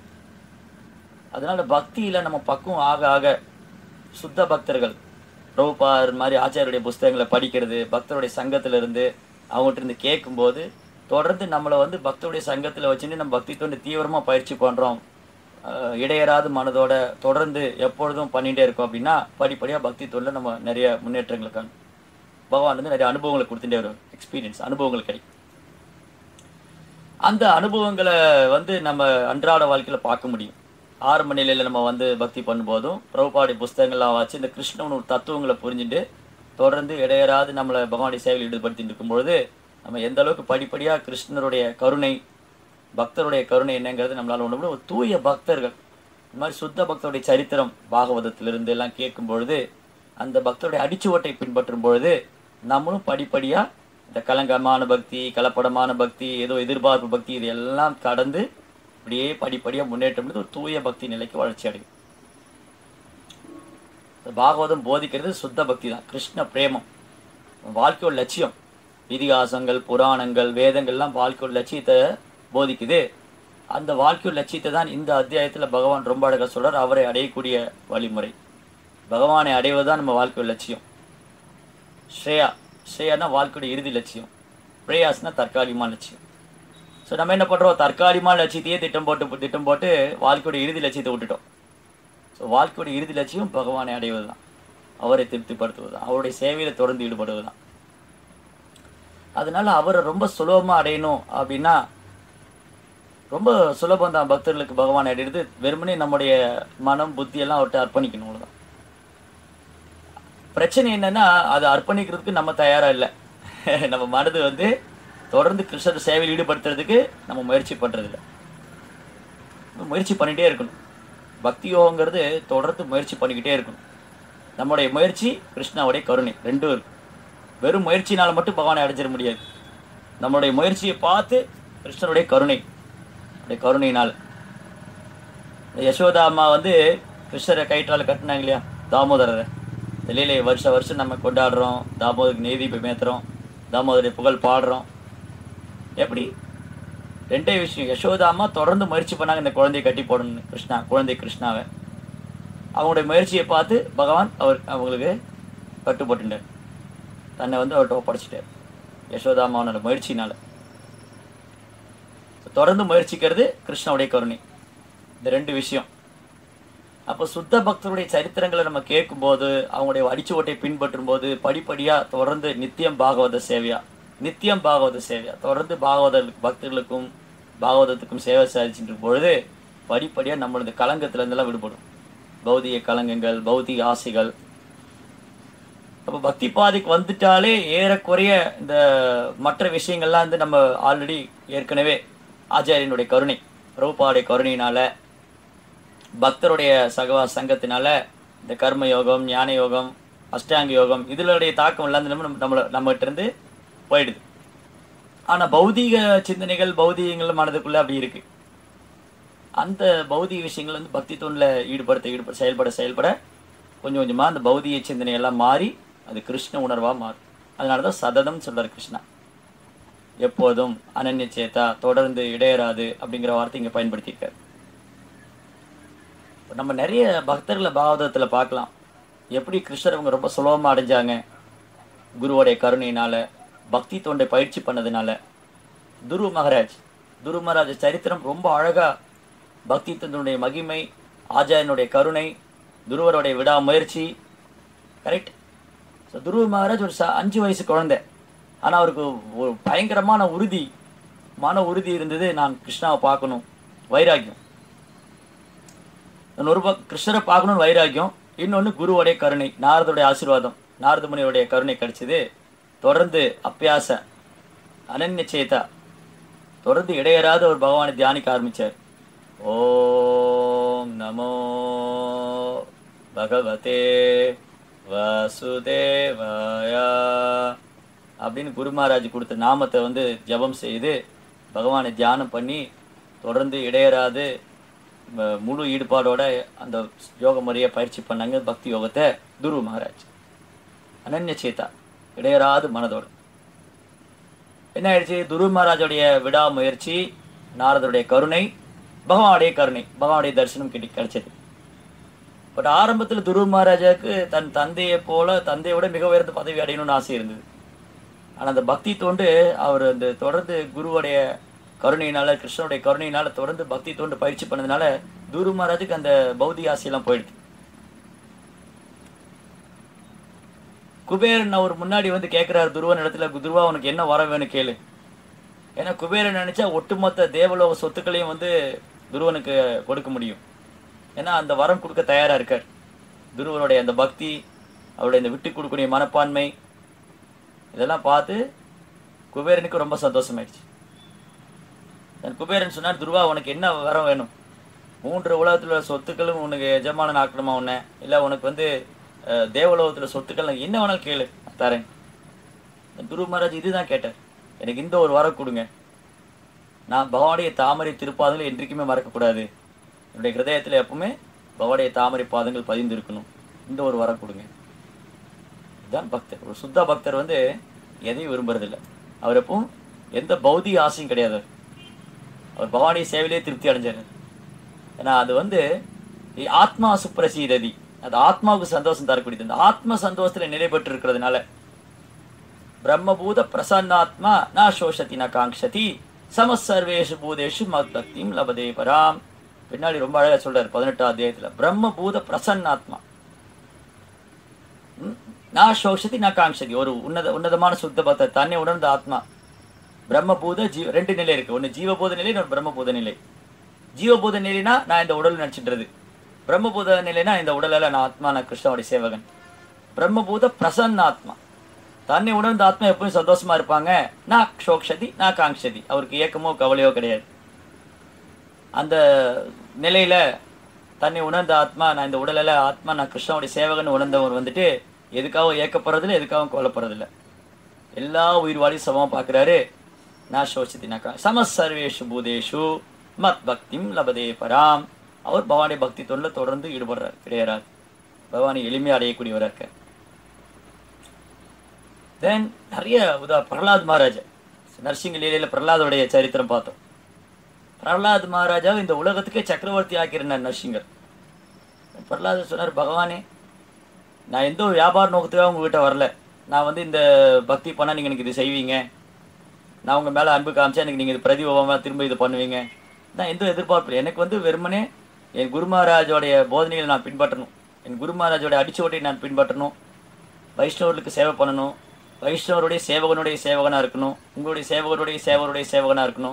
அதனால பக்தியில நம்ம பக்குவம் ஆக ஆக சுத்த பக்தர்கள் பிரபுபார் மாதிரி ஆச்சாரியருடைய புஸ்தகங்களை படிக்கிறது பக்தருடைய சங்கத்துல இருந்து அவங்ககிட்ட இருந்து கேட்கும்போது தொடர்ந்து நம்மளை வந்து பக்தருடைய சங்கத்துல வச்சுட்டு நம்ம பக்தி தொண்டு தீவிரமா பயிற்சி பண்றோம் அஹ் இடையறாத மனதோட தொடர்ந்து எப்பொழுதும் பண்ணிட்டே இருக்கோம் அப்படின்னா படிப்படியா பக்தி தொண்டில் நம்ம நிறைய முன்னேற்றங்களை காணும் பகவான் வந்து நிறைய அனுபவங்களை கொடுத்துட்டே வரும் எக்ஸ்பீரியன்ஸ் அனுபவங்கள் கிடைக்கும் அந்த அனுபவங்களை வந்து நம்ம அன்றாட வாழ்க்கையில பார்க்க முடியும் ஆறு மணில நம்ம வந்து பக்தி பண்ணும்போதும் பிரபுபாடி புஸ்தகங்கள்லாம் வச்சு இந்த கிருஷ்ணன் ஒரு தத்துவங்களை புரிஞ்சுட்டு தொடர்ந்து இடையறாது நம்மளை பகவானுடைய சேவையில் ஈடுபடுத்திட்டு இருக்கும்பொழுது நம்ம எந்த அளவுக்கு படிப்படியா கிருஷ்ணருடைய கருணை பக்தருடைய கருணை என்னங்கிறது நம்மளால உணர முடியும் ஒரு தூய பக்தர்கள் இந்த மாதிரி சுத்த பக்தருடைய சரித்திரம் பாகவதத்திலிருந்து எல்லாம் கேட்கும் பொழுது அந்த பக்தருடைய அடிச்சுவட்டை பின்பற்றும் பொழுது நம்மளும் படிப்படியா இந்த கலங்கமான பக்தி கலப்படமான பக்தி ஏதோ எதிர்பார்ப்பு பக்தி இது எல்லாம் கடந்து இப்படியே படிப்படியா முன்னேற்றம் எடுத்து ஒரு தூய பக்தி நிலைக்கு வளர்ச்சி அடையும் இந்த பாகவதம் போதிக்கிறது சுத்த பக்தி தான் கிருஷ்ண பிரேமம் வாழ்க்கையோட லட்சியம் இதிகாசங்கள் புராணங்கள் வேதங்கள்லாம் வாழ்க்கையோட லட்சியத்தை போதிக்குது அந்த வாழ்க்கையோட லட்சியத்தை தான் இந்த அத்தியாயத்துல பகவான் ரொம்ப அழகா சொல்றார் அவரை அடையக்கூடிய வழிமுறை பகவானை அடைவதுதான் நம்ம வாழ்க்கையோட லட்சியம் ஸ்ரேயா ஸ்ரேயானா வாழ்க்கையோட இறுதி லட்சியம் பிரேயாஸ்னா தற்காலிகமான லட்சியம் ஸோ நம்ம என்ன பண்றோம் தற்காலிகமான லட்சியத்தையே திட்டம் போட்டு திட்டம் போட்டு வாழ்க்கையோட இறுதி லட்சியத்தை விட்டுட்டோம் ஸோ வாழ்க்கையோட இறுதி லட்சியம் பகவானை அடைவது தான் அவரை திருப்திப்படுத்துவது தான் அவருடைய சேவையில தொடர்ந்து ஈடுபடுவது தான் அதனால அவரை ரொம்ப சுலபமா அடையணும் அப்படின்னா ரொம்ப சுலபம் தான் பக்தர்களுக்கு பகவானை அடையிறது வெறுமனே நம்முடைய மனம் புத்தி எல்லாம் அவர்கிட்ட அர்ப்பணிக்கணும் அவ்வளவுதான் பிரச்சனை என்னன்னா அதை அர்ப்பணிக்கிறதுக்கு நம்ம தயாரா இல்லை நம்ம மனது வந்து தொடர்ந்து கிருஷ்ணர் சேவையில் ஈடுபடுத்துறதுக்கு நம்ம முயற்சி பண்றது இல்ல முயற்சி பண்ணிட்டே இருக்கணும் பக்தி யோகங்கிறது தொடர்ந்து முயற்சி பண்ணிக்கிட்டே இருக்கணும் நம்முடைய முயற்சி கிருஷ்ணாவுடைய கருணை ரெண்டும் இருக்கு வெறும் முயற்சினால மட்டும் பகவானை அடைஞ்சிட முடியாது நம்மளுடைய முயற்சியை பார்த்து கிருஷ்ணருடைய கருணை அவருடைய கருணையினால் இந்த யசோதா அம்மா வந்து கிருஷ்ணரை கயிற்றால கட்டினாங்க இல்லையா தாமோதரரை இந்த லீலையை வருஷ வருஷம் நம்ம கொண்டாடுறோம் தாமோதருக்கு நெய்தீபம் ஏத்துறோம் தாமோதருடைய புகழ் பாடுறோம் எப்படி ரெண்டே விஷயம் யசோதா அம்மா தொடர்ந்து முயற்சி பண்ணாங்க இந்த குழந்தையை கட்டி போடணும்னு கிருஷ்ணா குழந்தை கிருஷ்ணாவை அவங்களுடைய முயற்சியை பார்த்து பகவான் அவர் அவங்களுக்கு கட்டுப்பட்டுட்டார் தன்னை வந்து அவர்கிட்ட ஒப்படைச்சிட்டார் யசோதா அம்மாவோட முயற்சினால தொடர்ந்து முயற்சிக்கிறது கிருஷ்ணனுடைய கருணை இந்த ரெண்டு விஷயம் அப்போ சுத்த பக்தருடைய சரித்திரங்களை நம்ம கேட்கும்போது அவங்களுடைய அடிச்சுவட்டை பின்பற்றும் போது படிப்படியா தொடர்ந்து நித்தியம் பாகவத சேவையா நித்தியம் பாகவத சேவையா தொடர்ந்து பாகவத பக்தர்களுக்கும் பாகவதத்துக்கும் சேவை சாதிச்சுட்டு இருக்கும் பொழுது படிப்படியாக நம்மளது கலங்கத்துல இருந்தெல்லாம் விடுபடும் பௌதிக கலங்கங்கள் பௌதிக ஆசைகள் அப்போ பக்தி பாதைக்கு வந்துட்டாலே ஏறக்குறைய இந்த மற்ற விஷயங்கள்லாம் வந்து நம்ம ஆல்ரெடி ஏற்கனவே ஆச்சாரியனுடைய கருணை பிரபுபாடைய கருணையினால பக்தருடைய சகவா சங்கத்தினால இந்த கர்ம யோகம் ஞான யோகம் அஷ்டாங்க யோகம் இதனுடைய தாக்கம் எல்லாம் நம்ம நம்மள நம்மகிட்ட இருந்து போயிடுது ஆனா பௌதீக சிந்தனைகள் பௌதீகங்கள் மனதுக்குள்ள அப்படி இருக்கு அந்த பௌதீக விஷயங்கள் வந்து பக்தி தொண்டில் ஈடுபடுத்த ஈடுபட செயல்பட செயல்பட கொஞ்சம் கொஞ்சமா அந்த பௌதீக சிந்தனை எல்லாம் மாறி அது கிருஷ்ண உணர்வா மாறும் அதனால தான் சததம் சொல்றாரு கிருஷ்ணா எப்போதும் அனன்ய சேத்தா தொடர்ந்து இடையராது அப்படிங்கிற வார்த்தை இங்க பயன்படுத்தியிருக்காரு இப்ப நம்ம நிறைய பக்தர்களை பாகவதத்துல பார்க்கலாம் எப்படி கிருஷ்ணர் அவங்க ரொம்ப சுலபமா அடைஞ்சாங்க குருவோடைய கருணையினால பக்தி தொண்டை பயிற்சி பண்ணதுனால துரு மகாராஜ் துரு மகாராஜ் சரித்திரம் ரொம்ப அழகா பக்தி தொண்டனுடைய மகிமை ஆச்சாரியனுடைய கருணை துருவருடைய விடாமுயற்சி கரெக்ட் ஸோ துருவ மகாராஜ் ஒரு ச- அஞ்சு வயசு குழந்தை ஆனா அவருக்கு ஒரு பயங்கரமான உறுதி மன உறுதி இருந்தது நான் கிருஷ்ணாவை பார்க்கணும் வைராக்கியம் இன்னொரு பக்கம் கிருஷ்ணரை பார்க்கணும்னு வைராக்கியம் இன்னொன்று குருவோடைய கருணை நாரதுடைய ஆசீர்வாதம் நாரத முனியோடைய கருணை கிடைச்சது தொடர்ந்து அப்பியாச அனன்ய சேதா தொடர்ந்து இடையறாத ஒரு பகவானை தியானிக்க ஆரம்பிச்சார் ஓம் நமோ பகவதே வாசுதேவாயா அப்படின்னு குரு மகாராஜ் கொடுத்த நாமத்தை வந்து ஜெபம் செய்து பகவானை தியானம் பண்ணி தொடர்ந்து இடையறாது ம- முழு ஈடுபாடோட அந்த யோக முறையை பயிற்சி பண்ணாங்க பக்தி யோகத்தை துரு மகாராஜ் அனன்ய சேதா இடையறாது மனதோட என்ன ஆயிடுச்சு துரு மகாராஜோடைய விடாமுயற்சி நாரதருடைய கருணை பகவானுடைய கருணை பகவானுடைய தரிசனம் கிடை கிடைச்சது பட் ஆரம்பத்தில் துரு மகாராஜாவுக்கு தன் தந்தையை போல தந்தையோட மிக உயர்ந்த பதவி அடையணும்னு ஆசை இருந்தது ஆனா அந்த பக்தி தொண்டு அவர் அந்த தொடர்ந்து குருவுடைய கருணையினால கிருஷ்ணனுடைய கருணையினால தொடர்ந்து பக்தி தொண்டு பயிற்சி பண்ணதுனால துரு மகாராஜுக்கு அந்த பௌதிக ஆசையெல்லாம் போயிடுது குபேரன் அவர் முன்னாடி வந்து கேட்கிறாரு துருவன் இடத்துல துருவா உனக்கு என்ன வர வேணும் கேளு ஏன்னா குபேரன் நினைச்சா ஒட்டுமொத்த தேவலோக சொத்துக்களையும் வந்து துருவனுக்கு கொடுக்க முடியும் ஏன்னா அந்த வரம் கொடுக்க தயாரா இருக்கார் துருவனுடைய அந்த பக்தி அவருடைய இந்த விட்டு கொடுக்கக்கூடிய மனப்பான்மை இதெல்லாம் பார்த்து குபேரனுக்கு ரொம்ப சந்தோஷமாயிடுச்சு தன் குபேரன் சொன்னார் துருவா உனக்கு என்ன வரம் வேணும் மூன்று உலகத்துல உள்ள சொத்துக்களும் உனக்கு எஜமான ஆக்கணுமா உன்னை இல்லை உனக்கு வந்து அஹ், தேவலோகத்துல சொத்துக்கள் நான் என்ன வேணாலும் கேளு நான் தரேன் துரு மகாராஜ் இதுதான் கேட்டார் எனக்கு இந்த ஒரு வரம் கொடுங்க நான் பகவானுடைய தாமரை திருப்பாதங்களை என்றைக்குமே மறக்கக்கூடாது என்னுடைய ஹிருதயத்துல எப்பவுமே பகவானுடைய தாமரை பாதங்கள் பதிந்து இருக்கணும் இந்த ஒரு வரம் கொடுங்க இதுதான் பக்தர் ஒரு சுத்த பக்தர் வந்து எதையும் விரும்புறதில்ல அவர் எப்பவும் எந்த பௌதிக ஆசையும் கிடையாது அவர். அவர் பவானி சேவையிலே திருப்தி அடைஞ்சார் ஏன்னா அது வந்து இ- ஆத்மா சுப்ரசீததி அது ஆத்மாவுக்கு சந்தோஷம் தரக்கூடியது அந்த ஆத்ம சந்தோஷத்துல நிலை பெற்று இருக்கிறதுனால பிரம்மபூத பிரசன்னாத்மா நா சோஷதி ந காங்ஷதி சமசர்வேஷு பூதேஷு மத் பக்திம் லபதே பராம் பின்னாடி ரொம்ப அழகா சொல்றாரு பதினெட்டாம் அத்தியாயத்துல பிரம்மபூத பிரசன்னாத்மா ம், நா சோஷதி ந காங்ஷதி ஒரு உன்னத உன்னதமான சுத்த பக்தர் தன்னை உணர்ந்த ஆத்மா பிரம்மபூத ஜீவ ரெண்டு நிலை இருக்கு ஒன்னு ஜீவபூத நிலை இன்னொரு பிரம்மபூத நிலை ஜீவபூத நிலைனா நான் இந்த உடல் நினைச்சின்றது பிரம்மபூத நிலைனா இந்த உடலால நான் ஆத்மா நான் கிருஷ்ணனுடைய சேவகன் பிரம்மபூத பிரசன்ன ஆத்மா தன்னை உணர்ந்த ஆத்மா எப்பவும் சந்தோஷமா இருப்பாங்க நான் சோக்ஷதி நான் காங்ஷதி அவருக்கு ஏக்கமோ கவலையோ கிடையாது அந்த நிலையில தன்னை உணர்ந்த ஆத்மா நான் இந்த உடலில் ஆத்மா நான் கிருஷ்ணனுடைய சேவகன் உணர்ந்தவர் வந்துட்டு எதுக்காகவும் ஏக்கப்படுறதில்ல எதுக்காகவும் கவலைப்படுறதில்ல எல்லா உயிர்வாழியும் சமமா பார்க்குறாரு நான் சோசித்தினாக்கா சம சர்வேஷு பூதேஷு மத் பக்திம் லபதே பராம் அவர் பவானி பக்தி தொண்டில் தொடர்ந்து ஈடுபடுறார் கிடையாது பவானி எளிமையாக அடையக்கூடியவராக இருக்கார் தென் நிறைய உதா பிரகலாத் மகாராஜா நரசிங்க லீலையில பிரகலாதோடைய சரித்திரம் பார்த்தோம் பிரகலாத் மகாராஜா இந்த உலகத்துக்கே சக்கரவர்த்தி ஆக்கியிருந்தார் நரசிங்கர் பிரகலாத் சொன்னார் பகவானே நான் எந்த ஒரு வியாபார நோக்கத்துக்காக உங்ககிட்ட வரல நான் வந்து இந்த பக்தி பண்ணால் நீங்கள் எனக்கு இது செய்வீங்க நான் உங்கள் மேலே அன்பு காமிச்சா எனக்கு நீங்கள் இது பிரதிபமாக திரும்ப இது பண்ணுவீங்க நான் எந்த எதிர்பார்ப்பு இல்லை. எனக்கு வந்து வெறுமனே என் குரு மகாராஜோடைய போதனைகளை நான் பின்பற்றணும் என் குரு மகாராஜோட அடிச்சுவட்டை நான் பின்பற்றணும் வைஷ்ணவர்களுக்கு சேவை பண்ணணும் வைஷ்ணவருடைய சேவகனுடைய சேவகனாக இருக்கணும் உங்களுடைய சேவகருடைய சேவகருடைய சேவகனாக இருக்கணும்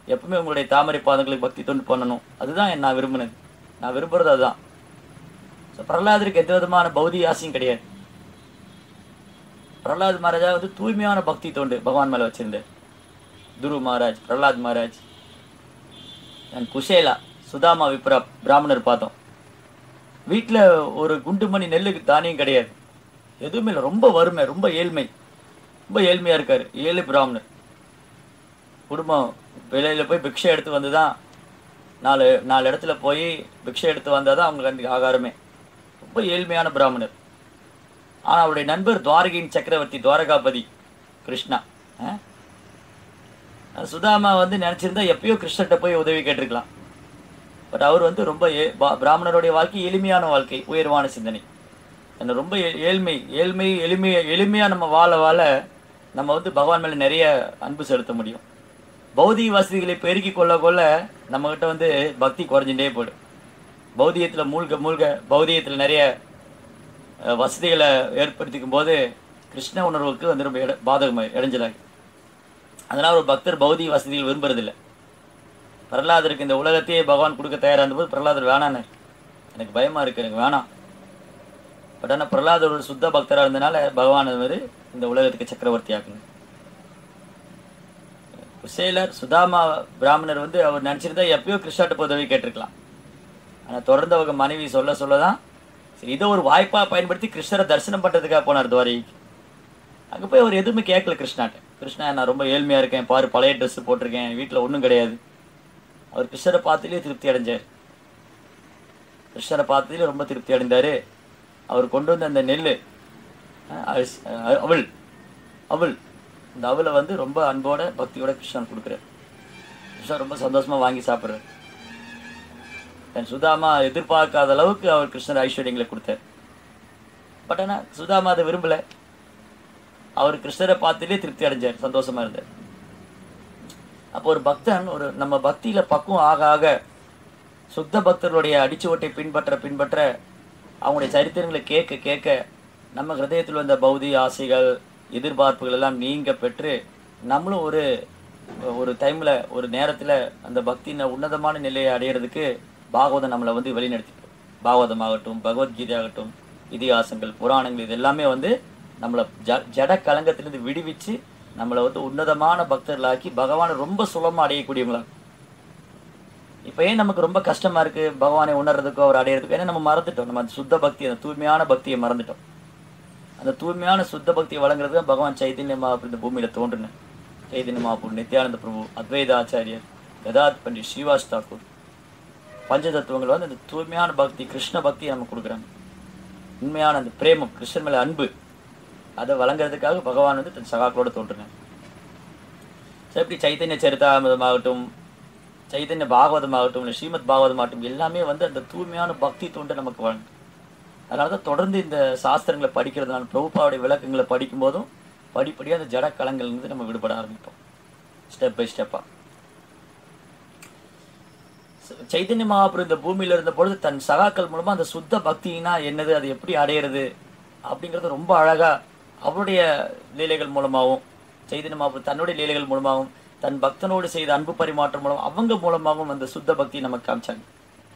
எப்பவுமே உங்களுடைய தாமரை பாதங்களுக்கு பக்தி தொண்டு பண்ணணும் அதுதான் நான் விரும்பினது நான் விரும்புறது அதுதான் ஸோ பிரகலாதருக்கு எந்த விதமான பௌதிக ஆசையும் கிடையாது பிரகலாத் மகாராஜா வந்து தூய்மையான பக்தி தொண்டு பகவான் மேல வச்சிருந்தார் துரு மகாராஜ் பிரகலாத் மகாராஜ் அண்ட் குஷேலா சுதாமா விப்ரா பிராமணர் பார்த்தோம் வீட்டில் ஒரு குண்டு மணி நெல்லுக்கு தானியம் கிடையாது எதுவுமே இல்லை ரொம்ப வறுமை ரொம்ப ஏழ்மை ரொம்ப ஏழ்மையா இருக்காரு ஏழு பிராமணர் குடும்பம் வெளியில போய் பிக்ஷை எடுத்து வந்து தான் நாலு நாலு இடத்துல போய் பிக்ஷை எடுத்து வந்தால் தான் அவங்களுக்கு அன்றைக்கி ஆகாரமே ரொம்ப ஏழ்மையான பிராமணர் ஆனால் அவருடைய நண்பர் துவாரகையின் சக்கரவர்த்தி துவாரகாபதி கிருஷ்ணா ஆ? சுதாமா வந்து நினச்சிருந்தா எப்பயோ கிருஷ்ணர்கிட்ட போய் உதவி கேட்டிருக்கலாம் பட் அவர் வந்து ரொம்ப ஏ பா- பிராமணருடைய வாழ்க்கை எளிமையான வாழ்க்கை உயர்வான சிந்தனை அந்த ரொம்ப ஏ- ஏழ்மை ஏழ்மை எளிமை எளிமையாக நம்ம வாழ வாழ நம்ம வந்து பகவான் மேலே நிறைய அன்பு செலுத்த முடியும் பௌதிக வசதிகளை பெருக்கி கொள்ள கொள்ள நம்மகிட்ட வந்து பக்தி குறைஞ்சிட்டே போயிடும் பௌதிகத்தில் மூழ்க மூழ்க பௌதிகத்தில் நிறைய அஹ், வசதிகளை ஏற்படுத்திக்கும் போது கிருஷ்ண உணர்வுக்கு வந்து ரொம்ப இட பாதகமாக இடைஞ்சலாகி அதனால் ஒரு பக்தர் பௌதிக வசதிகள் விரும்புறதில்லை பிரகலாதருக்கு இந்த உலகத்தையே பகவான் கொடுக்க தயாராக இருந்தபோது பிரகலாதர் வேணான்னார் எனக்கு பயமாக இருக்கு எனக்கு வேணாம் பட் ஆனால் பிரகலாதர் ஒரு சுத்த பக்தராக இருந்தனால பகவான் அது மாதிரி இந்த உலகத்துக்கு சக்கரவர்த்தி ஆக்கணும் குசேலர் சுதாமா பிராமணர் வந்து அவர் நினச்சிருந்தா எப்பயோ கிருஷ்ணாட்ட போய் உதவி கேட்டிருக்கலாம் ஆனால் தொடர்ந்து அவங்க மனைவி சொல்ல சொல்ல தான் சரி இதை ஒரு வாய்ப்பாக பயன்படுத்தி கிருஷ்ணரை தரிசனம் பண்ணுறதுக்காக போனார் துவாரிக்கு அங்கே போய் அவர் எதுவுமே கேட்கல கிருஷ்ணாட்ட கிருஷ்ணா நான் ரொம்ப ஏழ்மையாக இருக்கேன் பாரு பழைய ட்ரெஸ் போட்டிருக்கேன் வீட்டில் ஒன்றும் கிடையாது அவர் கிருஷ்ணரை பார்த்துலேயே திருப்தி அடைஞ்சார் கிருஷ்ணரை பார்த்ததுலேயே ரொம்ப திருப்தி அடைந்தார் அவர் கொண்டு வந்த அந்த நெல் அவள் அவள் இந்த அவளை வந்து ரொம்ப அன்போட பக்தியோட கிருஷ்ணன் கொடுக்குறார் கிருஷ்ணன் ரொம்ப சந்தோஷமா வாங்கி சாப்பிட்றாரு தன் சுதாமா எதிர்பார்க்காத அளவுக்கு அவர் கிருஷ்ணர் ஐஸ்வர்யங்களை கொடுத்தார் பட் ஆனால் சுதாமா அதை விரும்பல அவர் கிருஷ்ணரை பார்த்துலேயே திருப்தி அடைஞ்சார் சந்தோஷமா இருந்தார் அப்போ ஒரு பக்தன் ஒரு நம்ம பக்தியில பக்குவம் ஆக ஆக சுத்த பக்தர்களுடைய அடிச்சுவட்டை பின்பற்ற பின்பற்ற அவங்களுடைய சரித்திரங்களை கேட்க கேட்க நம்ம ஹிருதயத்தில் வந்த பௌதிக ஆசைகள் எதிர்பார்ப்புகள் எல்லாம் நீங்க பெற்று நம்மளும் ஒரு ஒரு டைம்ல ஒரு நேரத்துல அந்த பக்தியின் உன்னதமான நிலையை அடையிறதுக்கு பாகவதம் நம்மளை வந்து வழிநடத்திட்டு பாகவதம் ஆகட்டும் பகவத்கீதை ஆகட்டும் இதிகாசங்கள் புராணங்கள் இது எல்லாமே வந்து நம்மளை ஜ ஜட கலங்கத்திலிருந்து விடுவிச்சு நம்மளை வந்து உன்னதமான பக்தர்களாக்கி பகவானை ரொம்ப சுலபமாக அடையக்கூடியவங்களா இப்போ ஏன் நமக்கு ரொம்ப கஷ்டமா இருக்கு பகவானை உணர்றதுக்கோ அவர் அடையிறதுக்கோ ஏன்னா நம்ம மறந்துட்டோம் நம்ம அந்த சுத்த பக்தி அந்த தூய்மையான பக்தியை மறந்துட்டோம் அந்த தூய்மையான சுத்த பக்தியை வழங்குறதுக்கு தான் பகவான் சைதன்ய மகாபுரு இந்த பூமியில தோன்றினார் சைதன்ய மகாபுரு நித்யானந்த பிரபு அத்வைத ஆச்சாரியர் கதாத் பண்டிட் ஸ்ரீவாஸ் தாக்கூர் பஞ்சதத்துவங்கள் வந்து அந்த தூய்மையான பக்தி கிருஷ்ண பக்தியை நம்ம கொடுக்குறாங்க உண்மையான அந்த பிரேமம் கிருஷ்ணன் மேல அன்பு அதை வழங்குறதுக்காக பகவான் வந்து தன் சகாக்களோட தோன்றினார் ஸோ எப்படி சைத்தன்ய சரிதாமிரதமாகட்டும் சைத்தன்ய பாகவதமாகட்டும் இல்லை ஸ்ரீமத் பாகவதமாகட்டும் எல்லாமே வந்து அந்த தூய்மையான பக்தி தொண்டு நமக்கு வழங்கும் அதனால தான் தொடர்ந்து இந்த சாஸ்திரங்களை படிக்கிறதுனால பிரபுபாவுடைய விளக்கங்களை படிக்கும் போதும் படிப்படியாக அந்த ஜட கலங்கள்லேருந்து நம்ம விடுபட ஆரம்பிப்போம் ஸ்டெப் பை ஸ்டெப்பாக சைத்தன்ய மகாபுரு இந்த பூமியில இருந்த பொழுது தன் சகாக்கள் மூலமா அந்த சுத்த பக்தினா என்னது அது எப்படி அடையிறது அப்படிங்கறது ரொம்ப அழகா அவருடைய லீலைகள் மூலமாகவும் சைதன்ய மகாபுரு தன்னுடைய லீலைகள் மூலமாகவும் தன் பக்தனோடு செய்த அன்பு பரிமாற்றம் மூலம் அவங்க மூலமாகவும் அந்த சுத்த பக்தி நமக்கு காமிச்சாங்க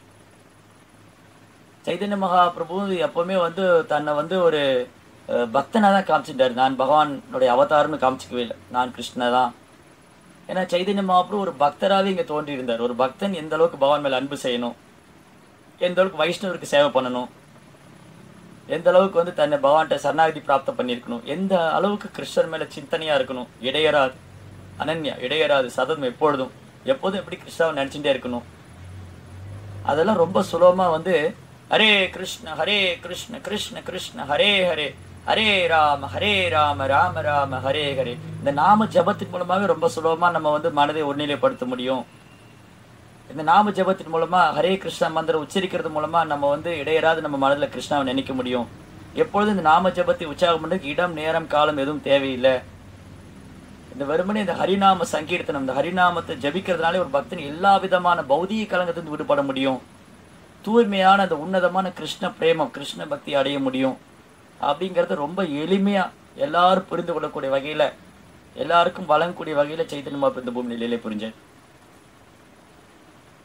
சைதன்ய மகாபிரபு எப்பவுமே வந்து தன்னை வந்து ஒரு அஹ், பக்தனா தான் காமிச்சிட்டாரு நான் பகவானுடைய அவதாரம்னு காமிச்சிக்கவே இல்லை நான் கிருஷ்ண தான் ஏன்னா சைதன்ய மகாபிரபு ஒரு பக்தராகவே இங்க தோன்றி இருந்தார் ஒரு பக்தன் எந்த அளவுக்கு பகவான் மேல அன்பு செய்யணும் எந்த அளவுக்கு வைஷ்ணவருக்கு சேவை பண்ணணும் எந்த அளவுக்கு வந்து தன்னை பகவான்கிட்ட சரணாகதி பிராப்தம் பண்ணியிருக்கணும் எந்த அளவுக்கு கிருஷ்ணர் மேல சிந்தனையா இருக்கணும் இடையராது அனன்யா இடையராது சதம் எப்பொழுதும் எப்போதும் எப்படி கிருஷ்ணாவை நினைச்சுட்டே இருக்கணும் அதெல்லாம் ரொம்ப சுலபமா வந்து ஹரே கிருஷ்ண ஹரே கிருஷ்ண கிருஷ்ண கிருஷ்ண ஹரே ஹரே ஹரே ராம ஹரே ராம ராம ராம ஹரே ஹரே இந்த நாம ஜபத்தின் மூலமாவே ரொம்ப சுலபமா நம்ம வந்து மனதை ஒருநிலைப்படுத்த முடியும் இந்த நாம ஜபத்தின் மூலமா ஹரே கிருஷ்ணா மந்திரம் உச்சரிக்கிறது மூலமா நம்ம வந்து இடையராது நம்ம மனதில் கிருஷ்ணாவை நினைக்க முடியும் எப்பொழுதும் இந்த நாம ஜபத்தை உற்சாகம் பண்றதுக்கு இடம் நேரம் காலம் எதுவும் தேவையில்லை இந்த வெறுமனே இந்த ஹரிநாம சங்கீர்த்தனம் இந்த ஹரிநாமத்தை ஜபிக்கிறதுனாலே ஒரு பக்தன் எல்லா விதமான பௌதிக கலங்கத்திலிருந்து விடுபட முடியும் தூய்மையான அந்த உன்னதமான கிருஷ்ண பிரேமம் கிருஷ்ண பக்தி அடைய முடியும் அப்படிங்கிறது ரொம்ப எளிமையா எல்லாரும் புரிந்து கொள்ளக்கூடிய வகையில எல்லாருக்கும் வழங்கக்கூடிய வகையில சைத்தன்ய மகாபிரபு இந்த பூமி நிலையிலே புரிஞ்சார்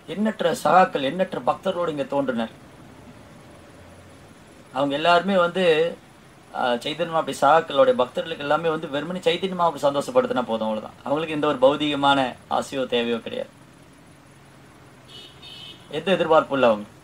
எண்ணற்ற சகாக்கள் எண்ணற்ற பக்தர்களோடு இங்கே தோன்றினர் அவங்க எல்லாருமே வந்து ஆஹ், சைதன்ய அப்படி சகாக்களுடைய பக்தர்களுக்கு எல்லாமே வந்து வெறுமனே சைத்தன்யமா அப்படி சந்தோஷப்படுத்தினா போதும் அவ்வளவுதான் அவங்களுக்கு எந்த ஒரு பௌதிகமான ஆசையோ தேவையோ கிடையாது எந்த எதிர்பார்ப்பும் இல்லை அவங்க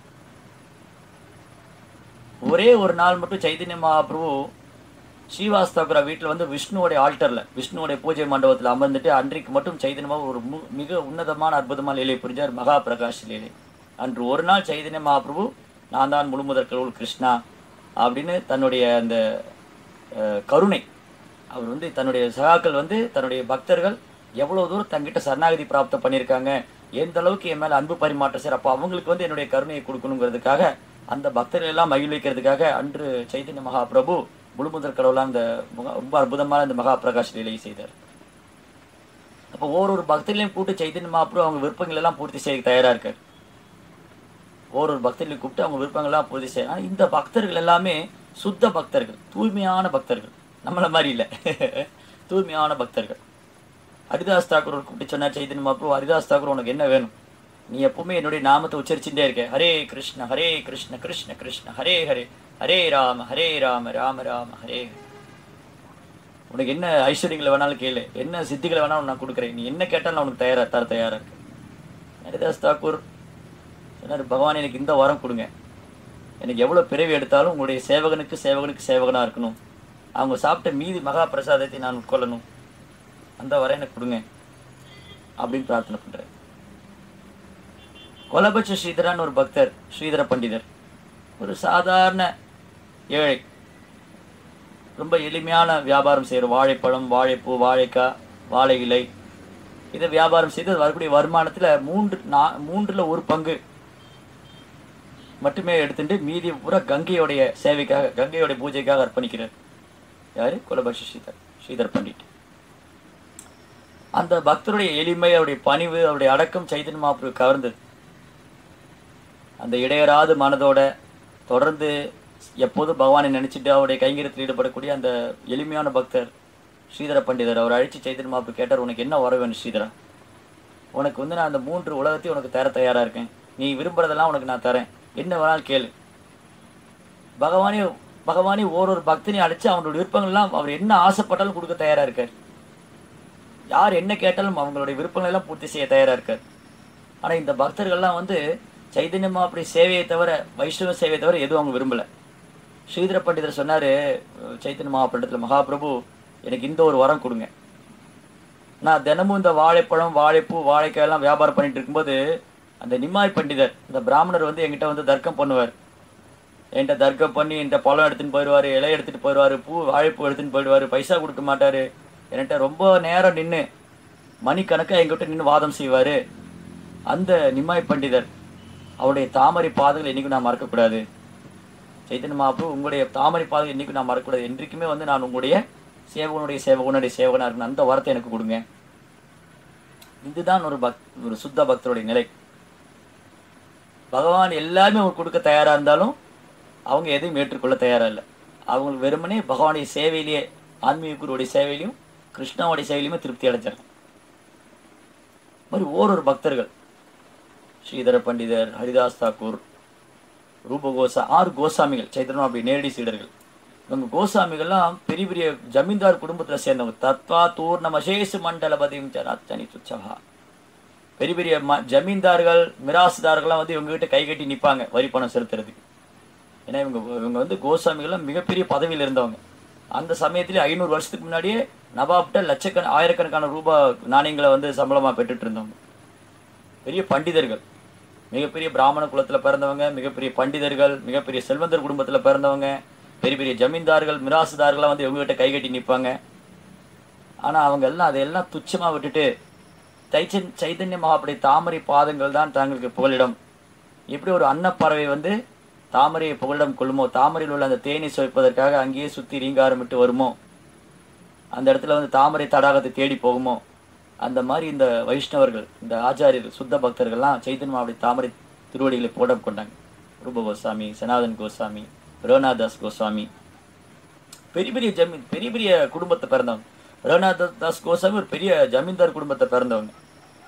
ஒரே ஒரு நாள் மட்டும் சைதன்ய மகாபிரபு ஸ்ரீவாஸ் தாக்குரா வீட்டில் வந்து விஷ்ணுவோடைய ஆல்டரில் விஷ்ணுவோடைய பூஜை மண்டபத்தில் அமர்ந்துட்டு அன்றைக்கு மட்டும் சைதன்யமா ஒரு மு- மிக உன்னதமான அற்புதமான லீலை புரிஞ்சார் மகா பிரகாஷ் லீலை அன்று ஒரு நாள் சைதன்ய மகாபிரபு நான் தான் முழுமுதற் கடவுள் கிருஷ்ணா அப்படின்னு தன்னுடைய அந்த அஹ், கருணை அவர் வந்து தன்னுடைய சகாக்கள் வந்து தன்னுடைய பக்தர்கள் எவ்வளவு தூரம் தங்கிட்ட சரணாகதி பிராப்தம் பண்ணியிருக்காங்க எந்த அளவுக்கு என் மேல அன்பு பரிமாற்றம் சார் அப்போ அவங்களுக்கு வந்து என்னுடைய கருணையை கொடுக்கணுங்கிறதுக்காக அந்த பக்தர்கள் எல்லாம் மகிழ்விக்கிறதுக்காக அன்று சைதன்ய மகாபிரபு முழுமுதற் கடவுளாக அந்த முக- ரொம்ப அற்புதமான இந்த மகா பிரகாஷ் லீலையை செய்தார் அப்போ ஒவ்வொரு பக்தர்களையும் கூப்பிட்டு சைதன்ய மகாபிரபு அவங்க விருப்பங்கள் எல்லாம் பூர்த்தி செய்ய தயாரா இருக்கார் ஒவ்வொரு பக்தர்களை கூப்பிட்டு அவங்க விருப்பங்கள்லாம் பூர்த்தி செய்ய ஆனா இந்த பக்தர்கள் எல்லாமே சுத்த பக்தர்கள் தூய்மையான பக்தர்கள் நம்மள மாதிரி இல்லை தூய்மையான பக்தர்கள் ஹரிதாஸ் தாக்கூர் கூப்பிட்டு சொன்னார் சைதன்ய மகாபிரபு ஹரிதாஸ் தாக்கூர் உனக்கு என்ன வேணும் நீ எப்பவுமே என்னுடைய நாமத்தை உச்சரிச்சுட்டே இருக்க ஹரே கிருஷ்ண ஹரே கிருஷ்ண கிருஷ்ண கிருஷ்ண ஹரே ஹரே ஹரே ராம ஹரே ராம ராம ராம ஹரே ஹரே. உனக்கு என்ன ஐஸ்வர்யங்களை வேணாலும் கேளு என்ன சித்திகளை வேணாலும் நான் கொடுக்குறேன் நீ என்ன கேட்டாலும் நான் உனக்கு தயாரா தர தயாரா இருக்கு ஹரிதாஸ் தாக்கூர் சொன்னார் பகவான் எனக்கு இந்த வரம் கொடுங்க எனக்கு எவ்வளோ பிறவி எடுத்தாலும் உங்களுடைய சேவகனுக்கு சேவகனுக்கு சேவகனாக இருக்கணும் அவங்க சாப்பிட்ட மீதி மகா பிரசாதத்தை நான் உட்கொள்ளணும் அந்த வரம் எனக்கு கொடுங்க அப்படின்னு பிரார்த்தனை பண்றாரு கொலபட்ச ஸ்ரீதரான்னு ஒரு பக்தர் ஸ்ரீதர பண்டிதர் ஒரு சாதாரண ஏழை ரொம்ப எளிமையான வியாபாரம் செய்கிற வாழைப்பழம் வாழைப்பூ வாழைக்காய் வாழை இலை இதை வியாபாரம் செய்து அது வரக்கூடிய வருமானத்தில் மூன்று நா மூன்றில் ஒரு பங்கு மட்டுமே எடுத்துட்டு மீதி பூரா கங்கையோடைய சேவைக்காக கங்கையோடைய பூஜைக்காக அர்ப்பணிக்கிறார் யாரு குலபக்ஷ ஸ்ரீதர் ஸ்ரீதர் பண்டிட் அந்த பக்தருடைய எளிமை அவருடைய பணிவு அவருடைய அடக்கம் சைதன்ய மகாபிரபு கவர்ந்தது அந்த இடையராது மனதோட தொடர்ந்து எப்போதும் பகவானை நினைச்சிட்டு அவருடைய கைங்கரியத்தில் ஈடுபடக்கூடிய அந்த எளிமையான பக்தர் ஸ்ரீதர பண்டிதர் அவர் அழைச்சி சைதன்ய மகாபிரபு கேட்டார் உனக்கு என்ன வர வேணும் ஸ்ரீதரா உனக்கு வந்து நான் அந்த மூன்று உலகத்தையும் உனக்கு தர தயாரா இருக்கேன் நீ விரும்புறதெல்லாம் உனக்கு நான் தரேன் என்ன வேணாலும் கேளு பகவானே பகவானே ஓரொரு பக்தனையும் அழைச்சு அவனுடைய விருப்பங்கள்லாம் அவர் என்ன ஆசைப்பட்டாலும் கொடுக்க தயாரா இருக்கார் யார் என்ன கேட்டாலும் அவங்களுடைய விருப்பங்கள் எல்லாம் பூர்த்தி செய்ய தயாரா இருக்கார் ஆனா இந்த பக்தர்கள்லாம் வந்து சைதன்யமா அப்படி சேவையை தவிர வைஷ்ணவ சேவையை தவிர எதுவும் அவங்க விரும்பல ஸ்ரீதர பண்டிதர் சொன்னாரு அஹ், சைத்தன்ய மகாபண்டத்தில் மகாபிரபு எனக்கு இந்த ஒரு வரம் கொடுங்க நான் தினமும் இந்த வாழைப்பழம் வாழைப்பூ வாழைக்காய் எல்லாம் வியாபாரம் பண்ணிட்டு இருக்கும்போது அந்த நிம்மாய் பண்டிதர் இந்த பிராமணர் வந்து என்கிட்ட வந்து தர்க்கம் பண்ணுவார் என்கிட்ட தர்க்கம் பண்ணி என்கிட்ட பழம் எடுத்துன்னு போயிடுவாரு இலை எடுத்துட்டு போயிடுவாரு பூ வாழைப்பூ எடுத்துன்னு போயிடுவாரு பைசா கொடுக்க மாட்டாரு என்கிட்ட ரொம்ப நேரம் நின்று மணிக்கணக்கா எங்கிட்ட நின்று வாதம் செய்வாரு அந்த நிம்மாய் பண்டிதர் அவருடைய தாமரை பாதங்கள் என்னைக்கும் நான் மறக்கக்கூடாது சைத்தன்ய மகாபு உங்களுடைய தாமரை பாதங்கள் என்னைக்கும் நான் மறக்கக்கூடாது என்றைக்குமே வந்து நான் உங்களுடைய சேவகனுடைய சேவகனுடைய சேவகனா இருக்கணும் அந்த வரத்தை எனக்கு கொடுங்க இதுதான் ஒரு பக் ஒரு சுத்த பக்தருடைய நிலை பகவான் எல்லாமே அவங்க கொடுக்க தயாரா இருந்தாலும் அவங்க எதையும் ஏற்றுக்கொள்ள தயாரா இல்லை அவங்களுக்கு வெறுமனே பகவானுடைய சேவையிலேயே ஆன்மீக குருவுடைய சேவையிலையும் கிருஷ்ணாவுடைய சேவையிலுமே திருப்தி அடைஞ்சிடலாம் மாதிரி ஓரொரு பக்தர்கள் ஸ்ரீதர பண்டிதர் ஹரிதாஸ் தாக்கூர் ரூப கோசா ஆறு கோசாமிகள் சைத்தன்யம் அப்படி நேரடி சீடர்கள் இவங்க கோசாமிகள்லாம் பெரிய பெரிய ஜமீன்தார் குடும்பத்துல சேர்ந்தவங்க தத்வா தூர் நமசேஷு மண்டலபதியும் சனி துச்சகா பெரிய பெரிய ம ஜமீன்தார்கள் மிராசுதார்கள்லாம் வந்து இவங்க கிட்ட கை கட்டி நிப்பாங்க வரி பணம் செலுத்துறதுக்கு ஏன்னா இவங்க இவங்க வந்து கோசாமிகள்லாம் மிகப்பெரிய பதவியில் இருந்தவங்க அந்த சமயத்திலே ஐநூறு வருஷத்துக்கு முன்னாடியே நவாப்கிட்ட லட்சக்கண ஆயிரக்கணக்கான ரூபாய் நாணயங்களை வந்து சம்பளமா பெற்றுட்டு இருந்தவங்க பெரிய பண்டிதர்கள் மிகப்பெரிய பிராமண குலத்துல பிறந்தவங்க மிகப்பெரிய பண்டிதர்கள் மிகப்பெரிய செல்வந்தர் குடும்பத்துல பிறந்தவங்க பெரிய பெரிய ஜமீன்தார்கள் மிராசுதார்கள்லாம் வந்து இவங்ககிட்ட கை கட்டி நிற்பாங்க ஆனா அவங்க எல்லாம் அதையெல்லாம் துச்சமா விட்டுட்டு தைச்சன் சைதன்ய மகாபடி தாமரை பாதங்கள் தான் தங்களுக்கு புகலிடம் எப்படி ஒரு அன்னப்பறவை வந்து தாமரையை புகலிடம் கொள்ளுமோ தாமரையில் உள்ள அந்த தேனை சுவைப்பதற்காக அங்கேயே சுத்தி ரீங்காரமிட்டு வருமோ அந்த இடத்துல வந்து தாமரை தடாகத்தை தேடி போகுமோ அந்த மாதிரி இந்த வைஷ்ணவர்கள் இந்த ஆச்சாரியர்கள் சுத்த பக்தர்கள்லாம் சைத்தன்ய மகாபடி தாமரை திருவடிகளை போடம் கொண்டாங்க ரூப கோசாமி சனாதன் கோசாமி ரோனாதாஸ் கோஸ்வாமி பெரிய பெரிய ஜமீன் பெரிய பெரிய குடும்பத்தை பிறந்தவங்க ரோனாதாஸ் தாஸ் கோசாமி ஒரு பெரிய ஜமீன்தார் குடும்பத்தை பிறந்தவங்க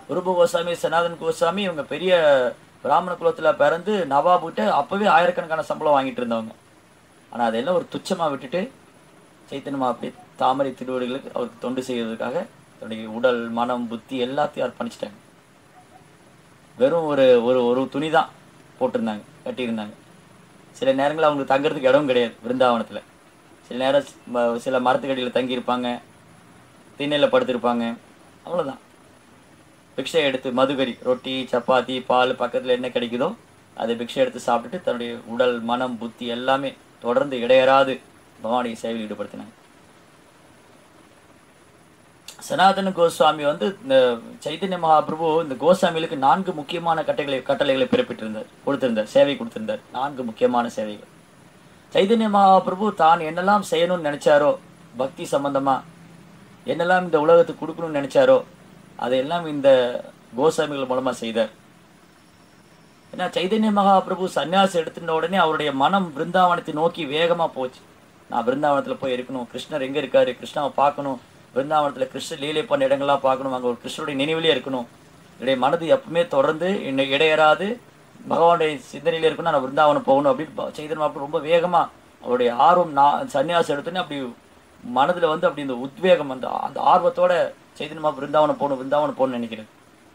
ரூப கோசாமி சனாதன் கோசாமி இவங்க பெரிய பிராமண குலத்துல பிறந்து நவாபுகிட்ட அப்பவே ஆயிரக்கணக்கான சம்பளம் வாங்கிட்டு இருந்தவங்க ஆனா அதெல்லாம் ஒரு துச்சமா விட்டுட்டு சைத்தன்ய அப்படி தாமரை திருவடிகளுக்கு அவருக்கு தொண்டு செய்வதற்காக தன்னுடைய உடல் மனம் புத்தி எல்லாத்தையும் அர்ப்பணிச்சிட்டாங்க வெறும் ஒரு ஒரு ஒரு துணி தான் போட்டிருந்தாங்க கட்டியிருந்தாங்க சில நேரங்களில் அவங்களுக்கு தங்குறதுக்கு இடம் கிடையாது விருந்தாவனத்துல சில நேரம் ஸ்- ம- சில மரத்துக்கடியில் தங்கியிருப்பாங்க திண்ணையில் படுத்திருப்பாங்க அவ்வளவுதான் பிக்ஷை எடுத்து மதுகரி ரொட்டி சப்பாத்தி பால் பக்கத்துல என்ன கிடைக்குதோ அதை பிக்ஷை எடுத்து சாப்பிட்டுட்டு தன்னுடைய உடல் மனம் புத்தி எல்லாமே தொடர்ந்து இடையறாது பகவானுடைய சேவையில் ஈடுபடுத்தினாங்க சனாதன கோஸ்வாமி வந்து இந்த சைத்தன்ய மகாபிரபு இந்த கோஸ்வாமிகளுக்கு நான்கு முக்கியமான கட்டளை கட்டளைகளை பிறப்பிட்டிருந்தார் கொடுத்திருந்தார் சேவை கொடுத்திருந்தார் நான்கு முக்கியமான சேவைகள் சைதன்ய மகாபிரபு தான் என்னெல்லாம் செய்யணும்னு நினைச்சாரோ பக்தி சம்பந்தமா என்னெல்லாம் இந்த உலகத்துக்கு கொடுக்கணும்னு நினைச்சாரோ அதையெல்லாம் இந்த கோசாமிகள் மூலமா செய்தார் ஏன்னா சைதன்ய மகாபிரபு சன்னியாசம் எடுத்துட்ட உடனே அவருடைய மனம் பிருந்தாவனத்தை நோக்கி வேகமா போச்சு நான் பிருந்தாவனத்துல போய் இருக்கணும் கிருஷ்ணர் எங்க இருக்காரு கிருஷ்ணாவை பார்க்கணும் பிருந்தாவனத்துல கிருஷ்ணர் லீலை பண்ண இடங்கள்லாம் பார்க்கணும் அங்க ஒரு கிருஷ்ணருடைய நினைவிலே இருக்கணும் என்னுடைய மனது எப்பவுமே தொடர்ந்து என்னை இடையறாது பகவானுடைய சிந்தனையில இருக்கணும் நான் பிருந்தாவனம் போகணும் அப்படின்னு ப- சைதன்ய மகாபிரபு ரொம்ப வேகமா அவருடைய ஆர்வம் நான் சன்னியாசம் எடுத்தோன்னே அப்படி மனதுல வந்து அப்படி இந்த உத்வேகம் அந்த அந்த ஆர்வத்தோட சைதன்ய மகா பிருந்தாவனம் போகணும் பிருந்தாவனம் போகணும்னு நினைக்கிறேன்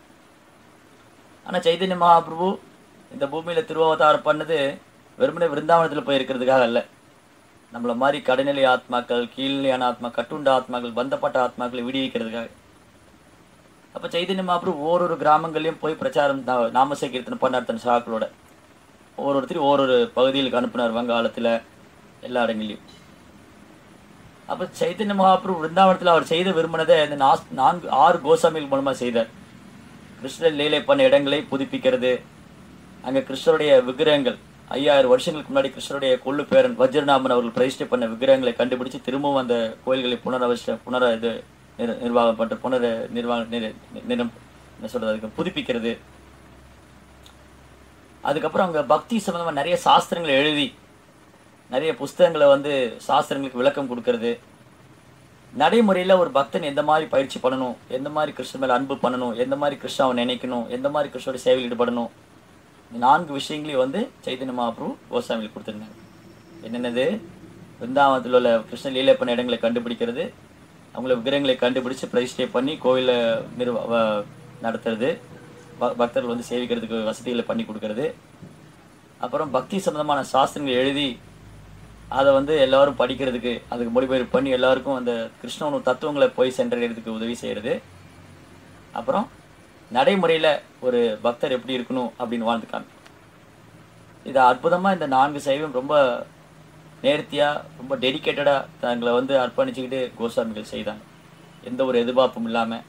ஆனா சைதன்ய மகாபிரபு இந்த பூமியில திருவாவதாரம் பண்ணது வெறுமனே விருந்தாவனத்துல போய் இருக்கிறதுக்காக அல்ல நம்மள மாதிரி கடைநிலை ஆத்மாக்கள் கீழ்நிலையான ஆத்மா கட்டுண்ட ஆத்மாக்கள் பந்தப்பட்ட ஆத்மாக்களை விடுவிக்கிறதுக்காக அப்ப சைதன்ய மகாபிரபு ஓரொரு கிராமங்களையும் போய் பிரச்சாரம் நா- நாம சங்கீர்த்தனம் பண்ணார் தன் சாக்களோட ஒவ்வொருத்தரையும் ஓரொரு பகுதிகளுக்கு அனுப்பினார் வங்காளத்துல எல்லா இடங்கள்லையும் அப்ப சைத்தன்ய மகாபிரபு விருந்தாவனத்துல அவர் செய்த விரும்பினதை இந்த நாஸ்- நான்கு ஆறு கோசாமிகள் மூலமா செய்தார் கிருஷ்ணர் லீலை பண்ண இடங்களை புதுப்பிக்கிறது அங்க கிருஷ்ணருடைய விக்கிரகங்கள் ஐயாயிரம் வருஷங்களுக்கு முன்னாடி கிருஷ்ணருடைய கொள்ளு பேரன் வஜ்ரநாமன் அவர்கள் பிரதிஷ்டை பண்ண விக்கிரகங்களை கண்டுபிடிச்சு திரும்பவும் அந்த கோயில்களை புனரவச புனர இது நிர்- நிர்வாகம் பண்ற புனர நிர்வாகம் நிர்- நிரம் என்ன சொல்றது அதுக்கு புதுப்பிக்கிறது அதுக்கப்புறம் அவங்க பக்தி சம்பந்தமா நிறைய சாஸ்திரங்களை எழுதி நிறைய புஸ்தகங்களை வந்து சாஸ்திரங்களுக்கு விளக்கம் கொடுக்கறது நடைமுறையில ஒரு பக்தன் எந்த மாதிரி பயிற்சி பண்ணணும் எந்த மாதிரி கிருஷ்ணன் மேல அன்பு பண்ணணும் எந்த மாதிரி கிருஷ்ணாவை நினைக்கணும் எந்த மாதிரி கிருஷ்ணோட சேவையில் ஈடுபடணும் இந்த நான்கு விஷயங்களையும் வந்து சைத்தன்ய மகாபிரபு கோசாமியில் கொடுத்துருந்தாங்க என்னென்னது பிருந்தாவனத்தில் உள்ள கிருஷ்ண லீலை பண்ண இடங்களை கண்டுபிடிக்கிறது அவங்கள விக்கிரகங்களை கண்டுபிடிச்சு பிரதிஷ்டை பண்ணி கோயிலை நிர்வ வ- நடத்துறது ப- பக்தர்கள் வந்து சேவிக்கிறதுக்கு வசதிகளை பண்ணி கொடுக்கறது அப்புறம் பக்தி சம்பந்தமான சாஸ்திரங்கள் எழுதி அதை வந்து எல்லாரும் படிக்கிறதுக்கு அதுக்கு மொழிபெயர்ப்பு பண்ணி எல்லாருக்கும் அந்த கிருஷ்ணனோட தத்துவங்களை போய் சென்றடைறதுக்கு உதவி செய்யறது அப்புறம் நடைமுறையில ஒரு பக்தர் எப்படி இருக்கணும் அப்படின்னு வாழ்ந்துக்காங்க இது அற்புதமா இந்த நான்கு சைவம் ரொம்ப நேர்த்தியா ரொம்ப டெடிகேட்டடா தங்களை வந்து அர்ப்பணிச்சுக்கிட்டு கோசாமிகள் செய்தாங்க எந்த ஒரு எதிர்பார்ப்பும் இல்லாம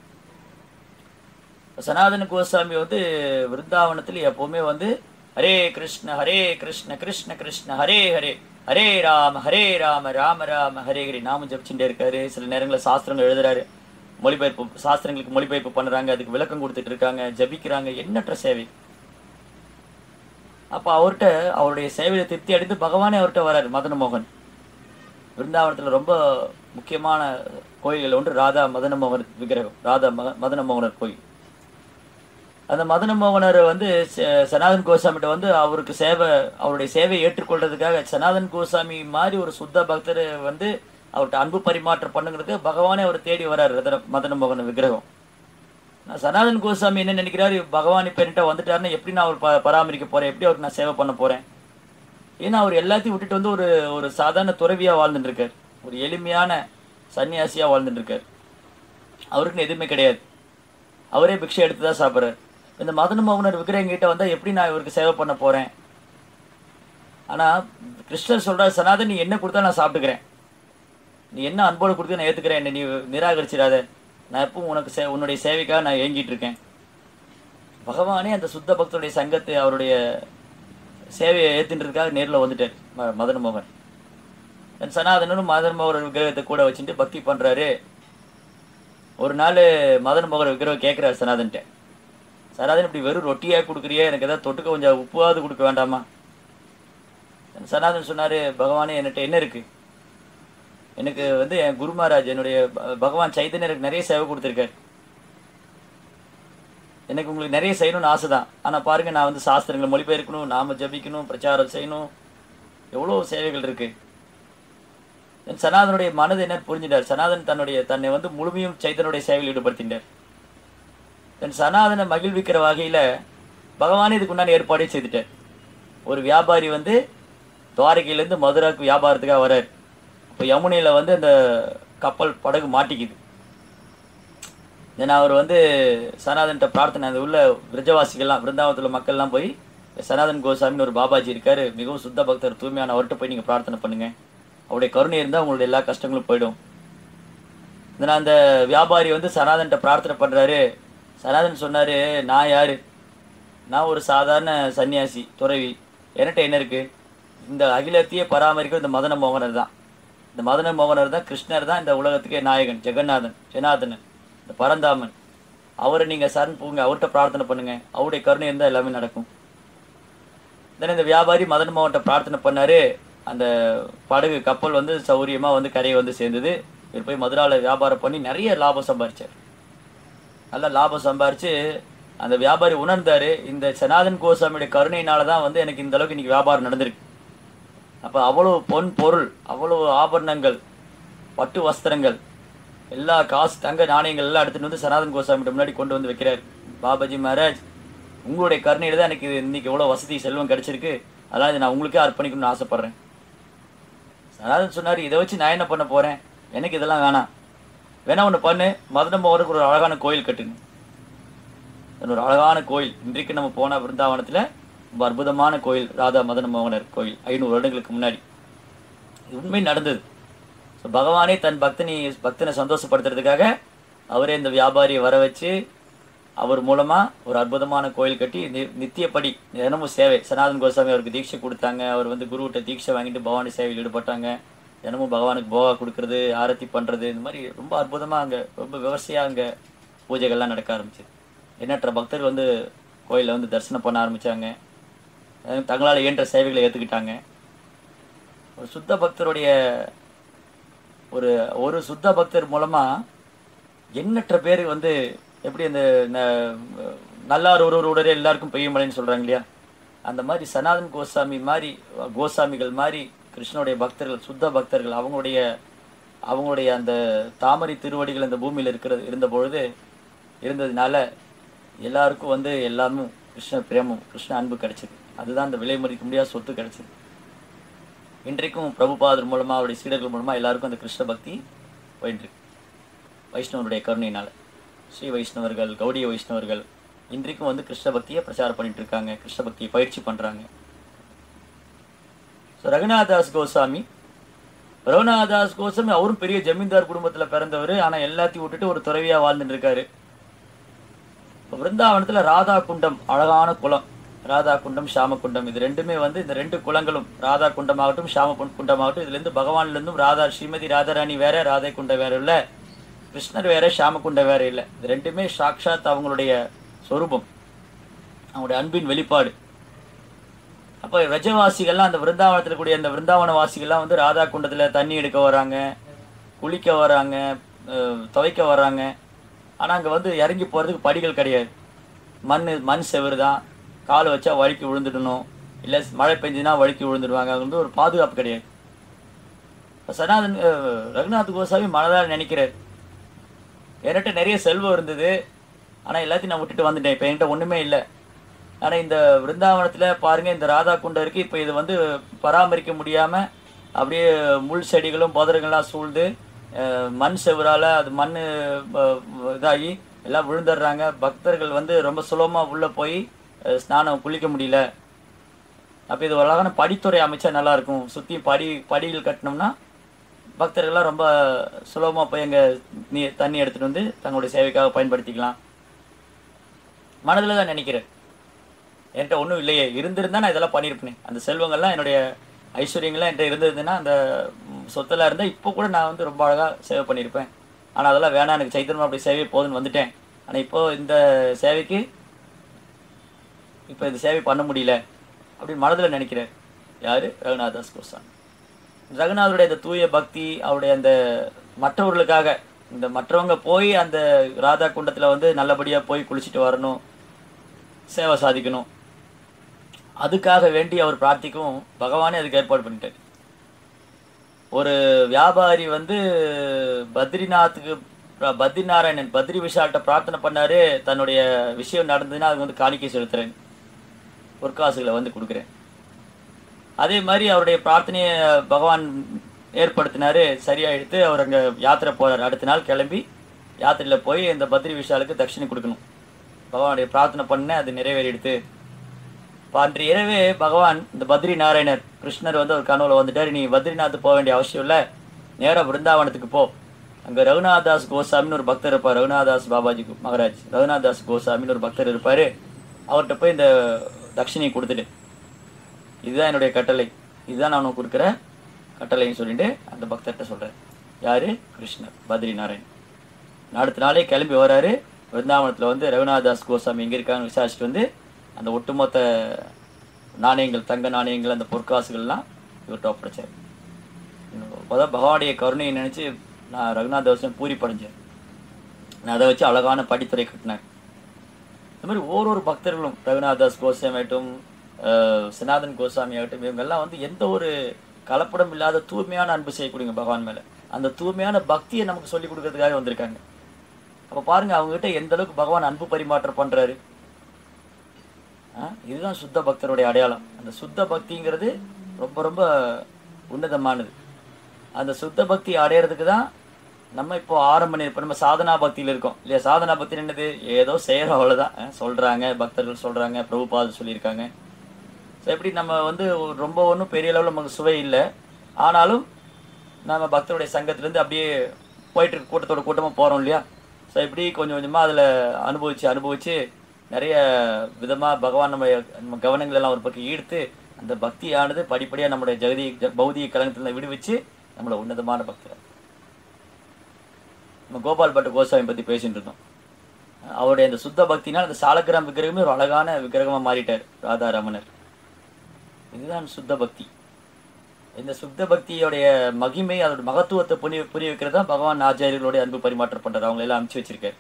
சனாதன கோசாமி வந்து விருந்தாவனத்துல எப்பவுமே வந்து ஹரே கிருஷ்ண ஹரே கிருஷ்ண கிருஷ்ண கிருஷ்ண ஹரே ஹரே ஹரே ராம ஹரே ராம ராம ராம ஹரே ஹரி நாமம் ஜபிச்சுட்டே இருக்காரு சில நேரங்களில் சாஸ்திரங்கள் எழுதுறாரு மொழிபெயர்ப்பு சாஸ்திரங்களுக்கு மொழிபெயர்ப்பு பண்றாங்க அதுக்கு விளக்கம் கொடுத்துட்டு இருக்காங்க ஜபிக்கிறாங்க எண்ணற்ற சேவை அப்ப அவர்கிட்ட அவருடைய சேவையை திருப்தி அடைந்து பகவானே அவர்கிட்ட வராரு மதன மோகன் விருந்தாவனத்துல ரொம்ப முக்கியமான கோயில்கள் ஒன்று ராதா மதன மோகன் விக்கிரகம் ராதா மக மதன மோகனர் கோயில் அந்த மதன மோகனர் வந்து ச- சனாதன் கோசாமிகிட்ட வந்து அவருக்கு சேவை அவருடைய சேவையை ஏற்றுக்கொள்றதுக்காக சனாதன் கோசாமி மாதிரி ஒரு சுத்த பக்தர் வந்து அவர்கிட்ட அன்பு பரிமாற்றம் பண்ணுங்கிறதுக்கு பகவானே அவர் தேடி வராரு ரதன மதன மோகன் விக்கிரகம் நான் சனாதன் கோசாமி என்ன நினைக்கிறாரு பகவான் இப்ப என்கிட்ட வந்துட்டாருன்னா எப்படி நான் அவர் ப- பராமரிக்க போறேன் எப்படி அவருக்கு நான் சேவை பண்ண போறேன் ஏன்னா அவர் எல்லாத்தையும் விட்டுட்டு வந்து ஒரு ஒரு சாதாரண துறவியா வாழ்ந்துட்டு இருக்காரு ஒரு எளிமையான சன்னியாசியா வாழ்ந்துட்டு இருக்காரு அவருக்குன்னு எதுவுமே கிடையாது அவரே பிக்ஷை எடுத்து தான் சாப்பிட்றாரு இந்த மதன மோகனர் விக்கிரகம் கிட்ட வந்தா எப்படி நான் இவருக்கு சேவை பண்ண போறேன் ஆனா கிருஷ்ணர் சொல்றாரு சனாதன் நீ என்ன கொடுத்தா நான் சாப்பிட்டுக்கிறேன் நீ என்ன அன்போடு கொடுத்து நான் ஏத்துக்கிறேன் என்னை நீ நிராகரிச்சிடாத நான் எப்பவும் உனக்கு சே உன்னுடைய சேவைக்காக நான் ஏங்கிட்டு இருக்கேன் பகவானே அந்த சுத்த பக்தருடைய சங்கத்தை அவருடைய சேவையை ஏத்துன்றதுக்காக நேர்ல வந்துட்டார் ம- மதன மோகன் தன் சனாதனனும் மதன மோகன் விக்கிரகத்தை கூட வச்சுட்டு பக்தி பண்றாரு ஒரு நாள் மதன மோகன் விக்கிரகம் கேட்கிறாரு சனாதன்ட்ட சனாதன் இப்படி வெறும் ரொட்டியா கொடுக்குறியே எனக்கு ஏதாவது தொட்டுக்க கொஞ்சம் உப்புவாவது கொடுக்க வேண்டாமா சனாதன் சொன்னாரு பகவானே என்கிட்ட என்ன இருக்கு எனக்கு வந்து என் குரு மகாராஜ் என்னுடைய ப- பகவான் சைதன்யருக்கு நிறைய சேவை கொடுத்துருக்காரு எனக்கு உங்களுக்கு நிறைய செய்யணும்னு ஆசை தான் ஆனால் பாருங்கள் நான் வந்து சாஸ்திரங்களை மொழிபெயர்க்கணும் நாம ஜபிக்கணும் பிரச்சாரம் செய்யணும் எவ்வளோ சேவைகள் இருக்குது என் சனாதனுடைய மனது என்ன புரிஞ்சிட்டார் சனாதன் தன்னுடைய தன்னை வந்து முழுமையும் சைத்தனுடைய சேவையில் ஈடுபடுத்தினார் தன் சனாதனை மகிழ்விக்கிற வகையில் பகவானே இதுக்கு உண்டான ஏற்பாடே செய்துட்டார் ஒரு வியாபாரி வந்து துவாரகையிலேருந்து மதுராவுக்கு வியாபாரத்துக்காக வரார் இப்போ யமுனையில் வந்து அந்த கப்பல் படகு மாட்டிக்குது தென் அவர் வந்து சனாதன்கிட்ட பிரார்த்தனை அந்த உள்ள விரஜவாசிகள்லாம் பிருந்தாவனத்தில் மக்கள்லாம் போய் சனாதன் கோசாமின்னு ஒரு பாபாஜி இருக்காரு மிகவும் சுத்த பக்தர் தூய்மையான அவர்கிட்ட போய் நீங்கள் பிரார்த்தனை பண்ணுங்க அவருடைய கருணை இருந்தால் உங்களுடைய எல்லா கஷ்டங்களும் போயிடும் தென் அந்த வியாபாரி வந்து சனாதன்கிட்ட பிரார்த்தனை பண்ணுறாரு சனாதன் சொன்னார் நான் யார் நான் ஒரு சாதாரண சன்னியாசி துறவி என்கிட்ட என்ன இருக்குது இந்த அகிலத்தையே பராமரிக்கிற இந்த மதன மோகனர் தான் இந்த மதன மோகனர் தான் கிருஷ்ணர் தான் இந்த உலகத்துக்கே நாயகன் ஜெகநாதன் ஜனாதனன் இந்த பரந்தாமன் அவரை நீங்கள் சரண் போங்க அவர்கிட்ட பிரார்த்தனை பண்ணுங்க அவருடைய கருணை இருந்தால் எல்லாமே நடக்கும் தென் இந்த வியாபாரி மதன் மோகன்கிட்ட பிரார்த்தனை பண்ணாரு அந்த படகு கப்பல் வந்து சௌரியமாக வந்து கரையை வந்து சேர்ந்தது இவர் போய் மதுராவில் வியாபாரம் பண்ணி நிறைய லாபம் சம்பாரிச்சார் நல்லா லாபம் சம்பாரிச்சு அந்த வியாபாரி உணர்ந்தாரு இந்த சனாதன் கோசாமியுடைய கருணையினால தான் வந்து எனக்கு இந்த அளவுக்கு இன்னைக்கு வியாபாரம் நடந்திருக்கு அப்போ அவ்வளோ பொன் பொருள் அவ்வளோ ஆபரணங்கள் பட்டு வஸ்திரங்கள் எல்லா காசு தங்க நாணயங்கள் எல்லாம் எடுத்துட்டு வந்து சனாதன் கோசாமிட்ட முன்னாடி கொண்டு வந்து வைக்கிறார் பாபாஜி மகாராஜ் உங்களுடைய கருணையில தான் எனக்கு இது இன்னைக்கு எவ்வளோ வசதி செல்வம் கிடைச்சிருக்கு அதனால் இதை நான் உங்களுக்கே அர்ப்பணிக்கணும்னு ஆசைப்பட்றேன் சனாதன் சொன்னார் இதை வச்சு நான் என்ன பண்ண போகிறேன் எனக்கு இதெல்லாம் வேணாம் வேணா ஒன்று பண்ணு மதுரம் போகிறதுக்கு ஒரு அழகான கோயில் கட்டுங்க அது ஒரு அழகான கோயில் இன்றைக்கு நம்ம போன பிருந்தாவனத்தில் ரொம்ப அற்புதமான கோயில் ராதா மதன மோகனர் கோயில் ஐநூறு வருடங்களுக்கு முன்னாடி இது உண்மை நடந்தது ஸோ பகவானே தன் பக்தனி பக்தனை சந்தோஷப்படுத்துறதுக்காக அவரே இந்த வியாபாரியை வர வச்சு அவர் மூலமாக ஒரு அற்புதமான கோயில் கட்டி நி- நித்தியப்படி தினமும் சேவை சனாதன் கோசாமி அவருக்கு தீட்சை கொடுத்தாங்க அவர் வந்து குருவிட்ட தீட்சை வாங்கிட்டு பவானி சேவையில் ஈடுபட்டாங்க தினமும் பகவானுக்கு போகா கொடுக்கறது ஆரத்தி பண்ணுறது இந்த மாதிரி ரொம்ப அற்புதமாக அங்கே ரொம்ப விவசாயம் அங்கே பூஜைகள்லாம் நடக்க ஆரம்பிச்சது எண்ணற்ற பக்தர்கள் வந்து கோயிலில் வந்து தரிசனம் பண்ண ஆரம்பித்தாங்க தங்களால் இயன்ற சேவைகளை ஏற்றுக்கிட்டாங்க ஒரு சுத்த பக்தருடைய ஒரு ஒரு சுத்த பக்தர் மூலமாக எண்ணற்ற பேர் வந்து எப்படி அந்த ந- நல்லார் ஒருவருடைய எல்லாருக்கும் பெய்யும் மழைன்னு சொல்கிறாங்க இல்லையா அந்த மாதிரி சனாதன் கோசாமி மாதிரி கோசாமிகள் மாதிரி கிருஷ்ணனுடைய பக்தர்கள் சுத்த பக்தர்கள் அவங்களுடைய அவங்களுடைய அந்த தாமரை திருவடிகள் அந்த பூமியில் இருக்கிறது இருந்த பொழுது இருந்ததுனால எல்லாருக்கும் வந்து எல்லாமும் கிருஷ்ண பிரேமம் கிருஷ்ண அன்பு கிடைச்சது அதுதான் அந்த விலை மதிக்க முடியாத சொத்து கிடைச்சது இன்றைக்கும் பிரபுபாதர் மூலமாக அவருடைய சீடர்கள் மூலமாக எல்லாருக்கும் அந்த கிருஷ்ண பக்தி போயிட்டு இருக்கு வைஷ்ணவருடைய கருணையினால ஸ்ரீ வைஷ்ணவர்கள் கௌடிய வைஷ்ணவர்கள் இன்றைக்கும் வந்து கிருஷ்ண பக்தியை பிரச்சாரம் பண்ணிட்டு இருக்காங்க கிருஷ்ண பக்தியை பயிற்சி பண்ணுறாங்க ஸோ ரகுநாதாஸ் கோசாமி ரகுநாதாஸ் கோசாமி அவரும் பெரிய ஜமீன்தார் குடும்பத்தில் பிறந்தவர் ஆனால் எல்லாத்தையும் விட்டுட்டு ஒரு துறவியாக வாழ்ந்துட்டு இருக்காரு இப்போ பிருந்தாவனத்தில் ராதா குண்டம் அழகான குளம் ராதா குண்டம் ஷாம குண்டம் இது ரெண்டுமே வந்து இந்த ரெண்டு குளங்களும் ராதா குண்டமாகட்டும் ஷாம குண்- குண்டமாகட்டும் இதுலேருந்து பகவான்லேருந்தும் ராதா ஸ்ரீமதி ராதாராணி வேற ராதை குண்டம் வேற இல்லை கிருஷ்ணர் வேற ஷாம குண்டம் வேற இல்லை இது ரெண்டுமே சாக்ஷாத் அவங்களுடைய சொரூபம் அவங்களுடைய அன்பின் வெளிப்பாடு அப்போ ரஜவாசிகள்லாம் அந்த விருந்தாவனத்தில் கூடிய அந்த விருந்தாவன வாசிகள்லாம் வந்து ராதா குண்டத்தில் தண்ணி எடுக்க வராங்க குளிக்க வராங்க அஹ், துவைக்க வராங்க ஆனால் அங்கே வந்து இறங்கி போகிறதுக்கு படிகள் கிடையாது மண் மண் செவரு தான் கால் வச்சா வழுக்கி விழுந்துடணும் இல்லை மழை பெஞ்சுனா வழுக்கி விழுந்துடுவாங்க அது வந்து ஒரு பாதுகாப்பு கிடையாது இப்ப சனாதன் அஹ், ரகுநாத் கோசாமி மனதால் நினைக்கிறார் என்கிட்ட நிறைய செல்வம் இருந்தது ஆனால் எல்லாத்தையும் நான் விட்டுட்டு வந்துட்டேன் இப்போ என்கிட்ட ஒன்றுமே இல்லை ஆனால் இந்த விருந்தாவனத்தில் பாருங்கள் இந்த ராதா குண்டம் இருக்குது இப்போ இது வந்து பராமரிக்க முடியாமல் அப்படியே முள் செடிகளும் புதர்கள்லாம் சூழ்ந்து அஹ், மண் செவரால் அது மண் இதாகி எல்லாம் விழுந்துடுறாங்க பக்தர்கள் வந்து ரொம்ப சுலபமாக உள்ளே போய் அஹ், ஸ்நானம் குளிக்க முடியல அப்போ இது ஒரு அழகான படித்துறை அமைச்சா நல்லா இருக்கும் சுற்றி படி படிகள் கட்டினோம்னா பக்தர்கள்லாம் ரொம்ப சுலபமாக போய் அங்கே நீ தண்ணி எடுத்துகிட்டு வந்து தங்களுடைய சேவைக்காக பயன்படுத்திக்கலாம் மனதில் தான் நினைக்கிறேன் என்கிட்ட ஒன்றும் இல்லையே இருந்திருந்தா நான் இதெல்லாம் பண்ணியிருப்பேனே அந்த செல்வங்கள்லாம் என்னுடைய ஐஸ்வர்யங்கள்லாம் என்கிட்ட இருந்ததுன்னா அந்த ம், சொத்தெல்லாம் இருந்தால் இப்போ கூட நான் வந்து ரொம்ப அழகாக சேவை பண்ணியிருப்பேன் ஆனால் அதெல்லாம் வேணாம் எனக்கு சைத்தன்யம் அப்படி சேவை போதுன்னு வந்துட்டேன் ஆனால் இப்போ இந்த சேவைக்கு இப்போ இந்த சேவை பண்ண முடியல அப்படின்னு மனதில் நினைக்கிறார் யார் ரகுநாதாஸ் கோசாமி ரகுநாதருடைய அந்த தூய பக்தி அவருடைய அந்த மற்றவர்களுக்காக இந்த மற்றவங்க போய் அந்த ராதா குண்டத்தில் வந்து நல்லபடியாக போய் குளிச்சுட்டு வரணும் சேவை சாதிக்கணும் அதுக்காக வேண்டி அவர் பிரார்த்திக்கும் பகவானே அதுக்கு ஏற்பாடு பண்ணிட்டார் ஒரு வியாபாரி வந்து பத்ரிநாத்துக்கு ப- பத்ரிநாராயணன் பத்ரி விஷால்கிட்ட பிரார்த்தனை பண்ணாரு தன்னுடைய விஷயம் நடந்ததுன்னா அதுக்கு வந்து காணிக்கை செலுத்துறேன் பொற்காசுகளை வந்து கொடுக்குறேன் அதே மாதிரி அவருடைய பிரார்த்தனையை பகவான் ஏற்படுத்தினாரு சரியா எடுத்து அவர் அங்கே யாத்திரை போறார் அடுத்த நாள் கிளம்பி யாத்திரையில் போய் இந்த பத்ரி விஷாலுக்கு தட்சிணை கொடுக்கணும் பகவானுடைய பிரார்த்தனை பண்ண அது நிறைவேறிடுத்து இப்போ அன்று இரவே பகவான் இந்த பத்ரி நாராயணர் கிருஷ்ணர் வந்து ஒரு கனவுல வந்துட்டார் நீ பத்ரிநாத் போக வேண்டிய அவசியம் இல்லை நேரா விருந்தாவனத்துக்கு போ அங்கே ரகுநாதாஸ் கோசாமின்னு ஒரு பக்தர் இருப்பார் ரகுநாதாஸ் பாபாஜி மகராஜ் ரகுநாதாஸ் கோசாமின்னு ஒரு பக்தர் இருப்பார் அவர்கிட்ட போய் இந்த தட்சிணையை கொடுத்துட்டு இதுதான் என்னுடைய கட்டளை இதுதான் நான் உனக்கு கொடுக்குற கட்டளைன்னு சொல்லிட்டு அந்த பக்தர்கிட்ட சொல்கிறேன் யார் கிருஷ்ணர் பத்ரி நாராயண் அடுத்த நாளே கிளம்பி வராரு விருந்தாவனத்தில் வந்து ரகுநாதாஸ் கோசாமி எங்கே இருக்காங்கன்னு விசாரிச்சுட்டு வந்து அந்த ஒட்டுமொத்த நாணயங்கள் தங்க நாணயங்கள் அந்த பொற்காசுகள்லாம் இவர்கிட்ட ஒப்படைச்சார் அப்போதான் பகவானுடைய கருணையை நினச்சி நான் ரகுநாதாசன் பூரி படைஞ்சேன் நான் அதை வச்சு அழகான படித்துறை கட்டினேன் இந்த மாதிரி ஓரொரு பக்தர்களும் ரகுநாதாஸ் கோசாமி ஆகட்டும் அஹ், சனாதன் கோசாமி ஆகட்டும் இவங்கெல்லாம் வந்து எந்த ஒரு கலப்படம் இல்லாத தூய்மையான அன்பு செய்யக்கூடியங்க பகவான் மேலே அந்த தூய்மையான பக்தியை நமக்கு சொல்லி கொடுக்கறதுக்காக வந்திருக்காங்க அப்போ பாருங்க அவங்ககிட்ட எந்த அளவுக்கு பகவான் அன்பு பரிமாற்றம் பண்றாரு ஆ, இதுதான் சுத்த பக்தருடைய அடையாளம் அந்த சுத்த பக்திங்கிறது ரொம்ப ரொம்ப உன்னதமானது அந்த சுத்த பக்தி அடையிறதுக்கு தான் நம்ம இப்போ ஆரம்ப நிலை இப்போ நம்ம சாதனா பக்தியில் இருக்கோம் இல்லையா சாதனா பக்தி என்னது ஏதோ செய்கிறோம் அவ்வளோதான் ஆ, சொல்றாங்க பக்தர்கள் சொல்றாங்க பிரபுபாது சொல்லியிருக்காங்க ஸோ எப்படி நம்ம வந்து ஒரு ரொம்ப ஒன்றும் பெரிய அளவில் நமக்கு சுவை இல்லை ஆனாலும் நம்ம பக்தருடைய சங்கத்திலேருந்து அப்படியே போயிட்டு இருக்க கூட்டத்தோட கூட்டமாக போகிறோம் இல்லையா ஸோ இப்படி கொஞ்சம் கொஞ்சமாக அதில் அனுபவிச்சு அனுபவிச்சு நிறைய விதமாக பகவான் நம்ம நம்ம கவனங்கள் எல்லாம் ஒரு பக்கம் ஈர்த்து அந்த பக்தியானது படிப்படியாக நம்மளுடைய ஜெகதி ஜ- பௌதிக கலங்கத்தில் விடுவிச்சு நம்மளை உன்னதமான பக்தர் நம்ம கோபால் பட்டு கோசாமி பற்றி பேசிட்டு இருந்தோம் அவருடைய அந்த சுத்த பக்தினால் அந்த சாலக்கிராம் விக்கிரகமே ஒரு அழகான விக்கிரகமாக மாறிட்டார் ராதாரமணர் இதுதான் சுத்த பக்தி இந்த சுத்த பக்தியோடைய மகிமை அதோட மகத்துவத்தை புரிய புரிய வைக்கிறது தான் பகவான் ஆச்சாரியர்களுடைய அன்பு பரிமாற்றம் பண்றாரு அவங்களை எல்லாம் அனுப்பிச்சு வச்சிருக்காரு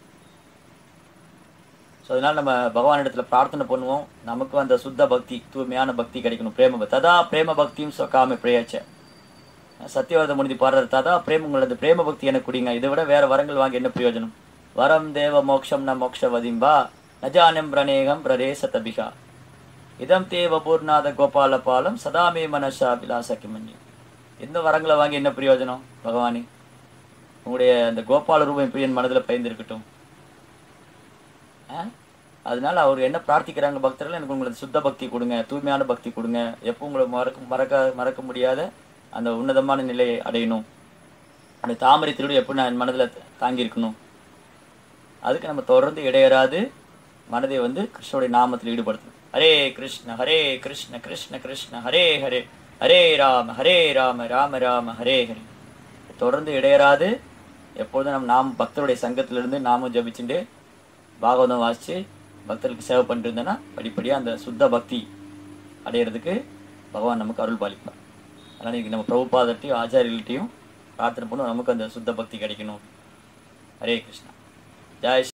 ஸோ அதனால நம்ம பகவான் இடத்துல பிரார்த்தனை பண்ணுவோம் நமக்கும் அந்த சுத்த பக்தி தூய்மையான பக்தி கிடைக்கணும் பிரேம பக்தி. ததா பிரேம பக்தியும் சொக்காம பிரேயாச்ச சத்தியவரத முனிதி பாடுறாரு ததா பிரேம உங்களது பிரேம பக்தி எனக்கு குடிங்க இதை விட வேற வரங்கள் வாங்கி என்ன பிரயோஜனம் வரம் தேவ மோக்ஷம் ந மோக்ஷ வதிம்பா நஜானம் பிரணேகம் பிரதேச தபிகா இதம் தேவ பூர்ணாத கோபால பாலம் சதாமே மனசா விலாச கிமன்யு எந்த வரங்களை வாங்கி என்ன பிரயோஜனம் பகவானே உங்களுடைய அந்த கோபால ரூபம் பிரியன் மனதில் பயந்திருக்கட்டும் ஆ? அதனால அவர் என்ன பிரார்த்திக்கிறாங்க பக்தர்கள் எனக்கு உங்களுக்கு சுத்த பக்தி கொடுங்க தூய்மையான பக்தி கொடுங்க எப்போ உங்களை மறக்க மறக்க மறக்க முடியாத அந்த உன்னதமான நிலையை அடையணும் அந்த தாமரை திருடி எப்போ நான் என் மனதில் தாங்கி இருக்கணும் அதுக்கு நம்ம தொடர்ந்து இடையறாது மனதை வந்து கிருஷ்ணனுடைய நாமத்தில் ஈடுபடுத்தணும் ஹரே கிருஷ்ண ஹரே கிருஷ்ண கிருஷ்ண கிருஷ்ண ஹரே ஹரே ஹரே ராம ஹரே ராம ராம ராம ஹரே ஹரே தொடர்ந்து இடையறாது எப்பொழுதும் நம்ம நாம் பக்தருடைய சங்கத்திலிருந்து நாமும் ஜபிச்சுட்டு பாகவதம் வாசித்து பக்தர்களுக்கு சேவை பண்ணிட்டு இருந்தோன்னா படிப்படியாக அந்த சுத்த பக்தி அடையிறதுக்கு பகவான் நமக்கு அருள் பாலிப்பார் அதனால் இன்னைக்கு நம்ம பிரபுபாதர்ட்டையும் ஆச்சாரியர்கள்ட்டையும் பிரார்த்தனை பண்ணுவோம் நமக்கு அந்த சுத்த பக்தி கிடைக்கணும் ஹரே கிருஷ்ணா ஜெய் ஸ்ரீ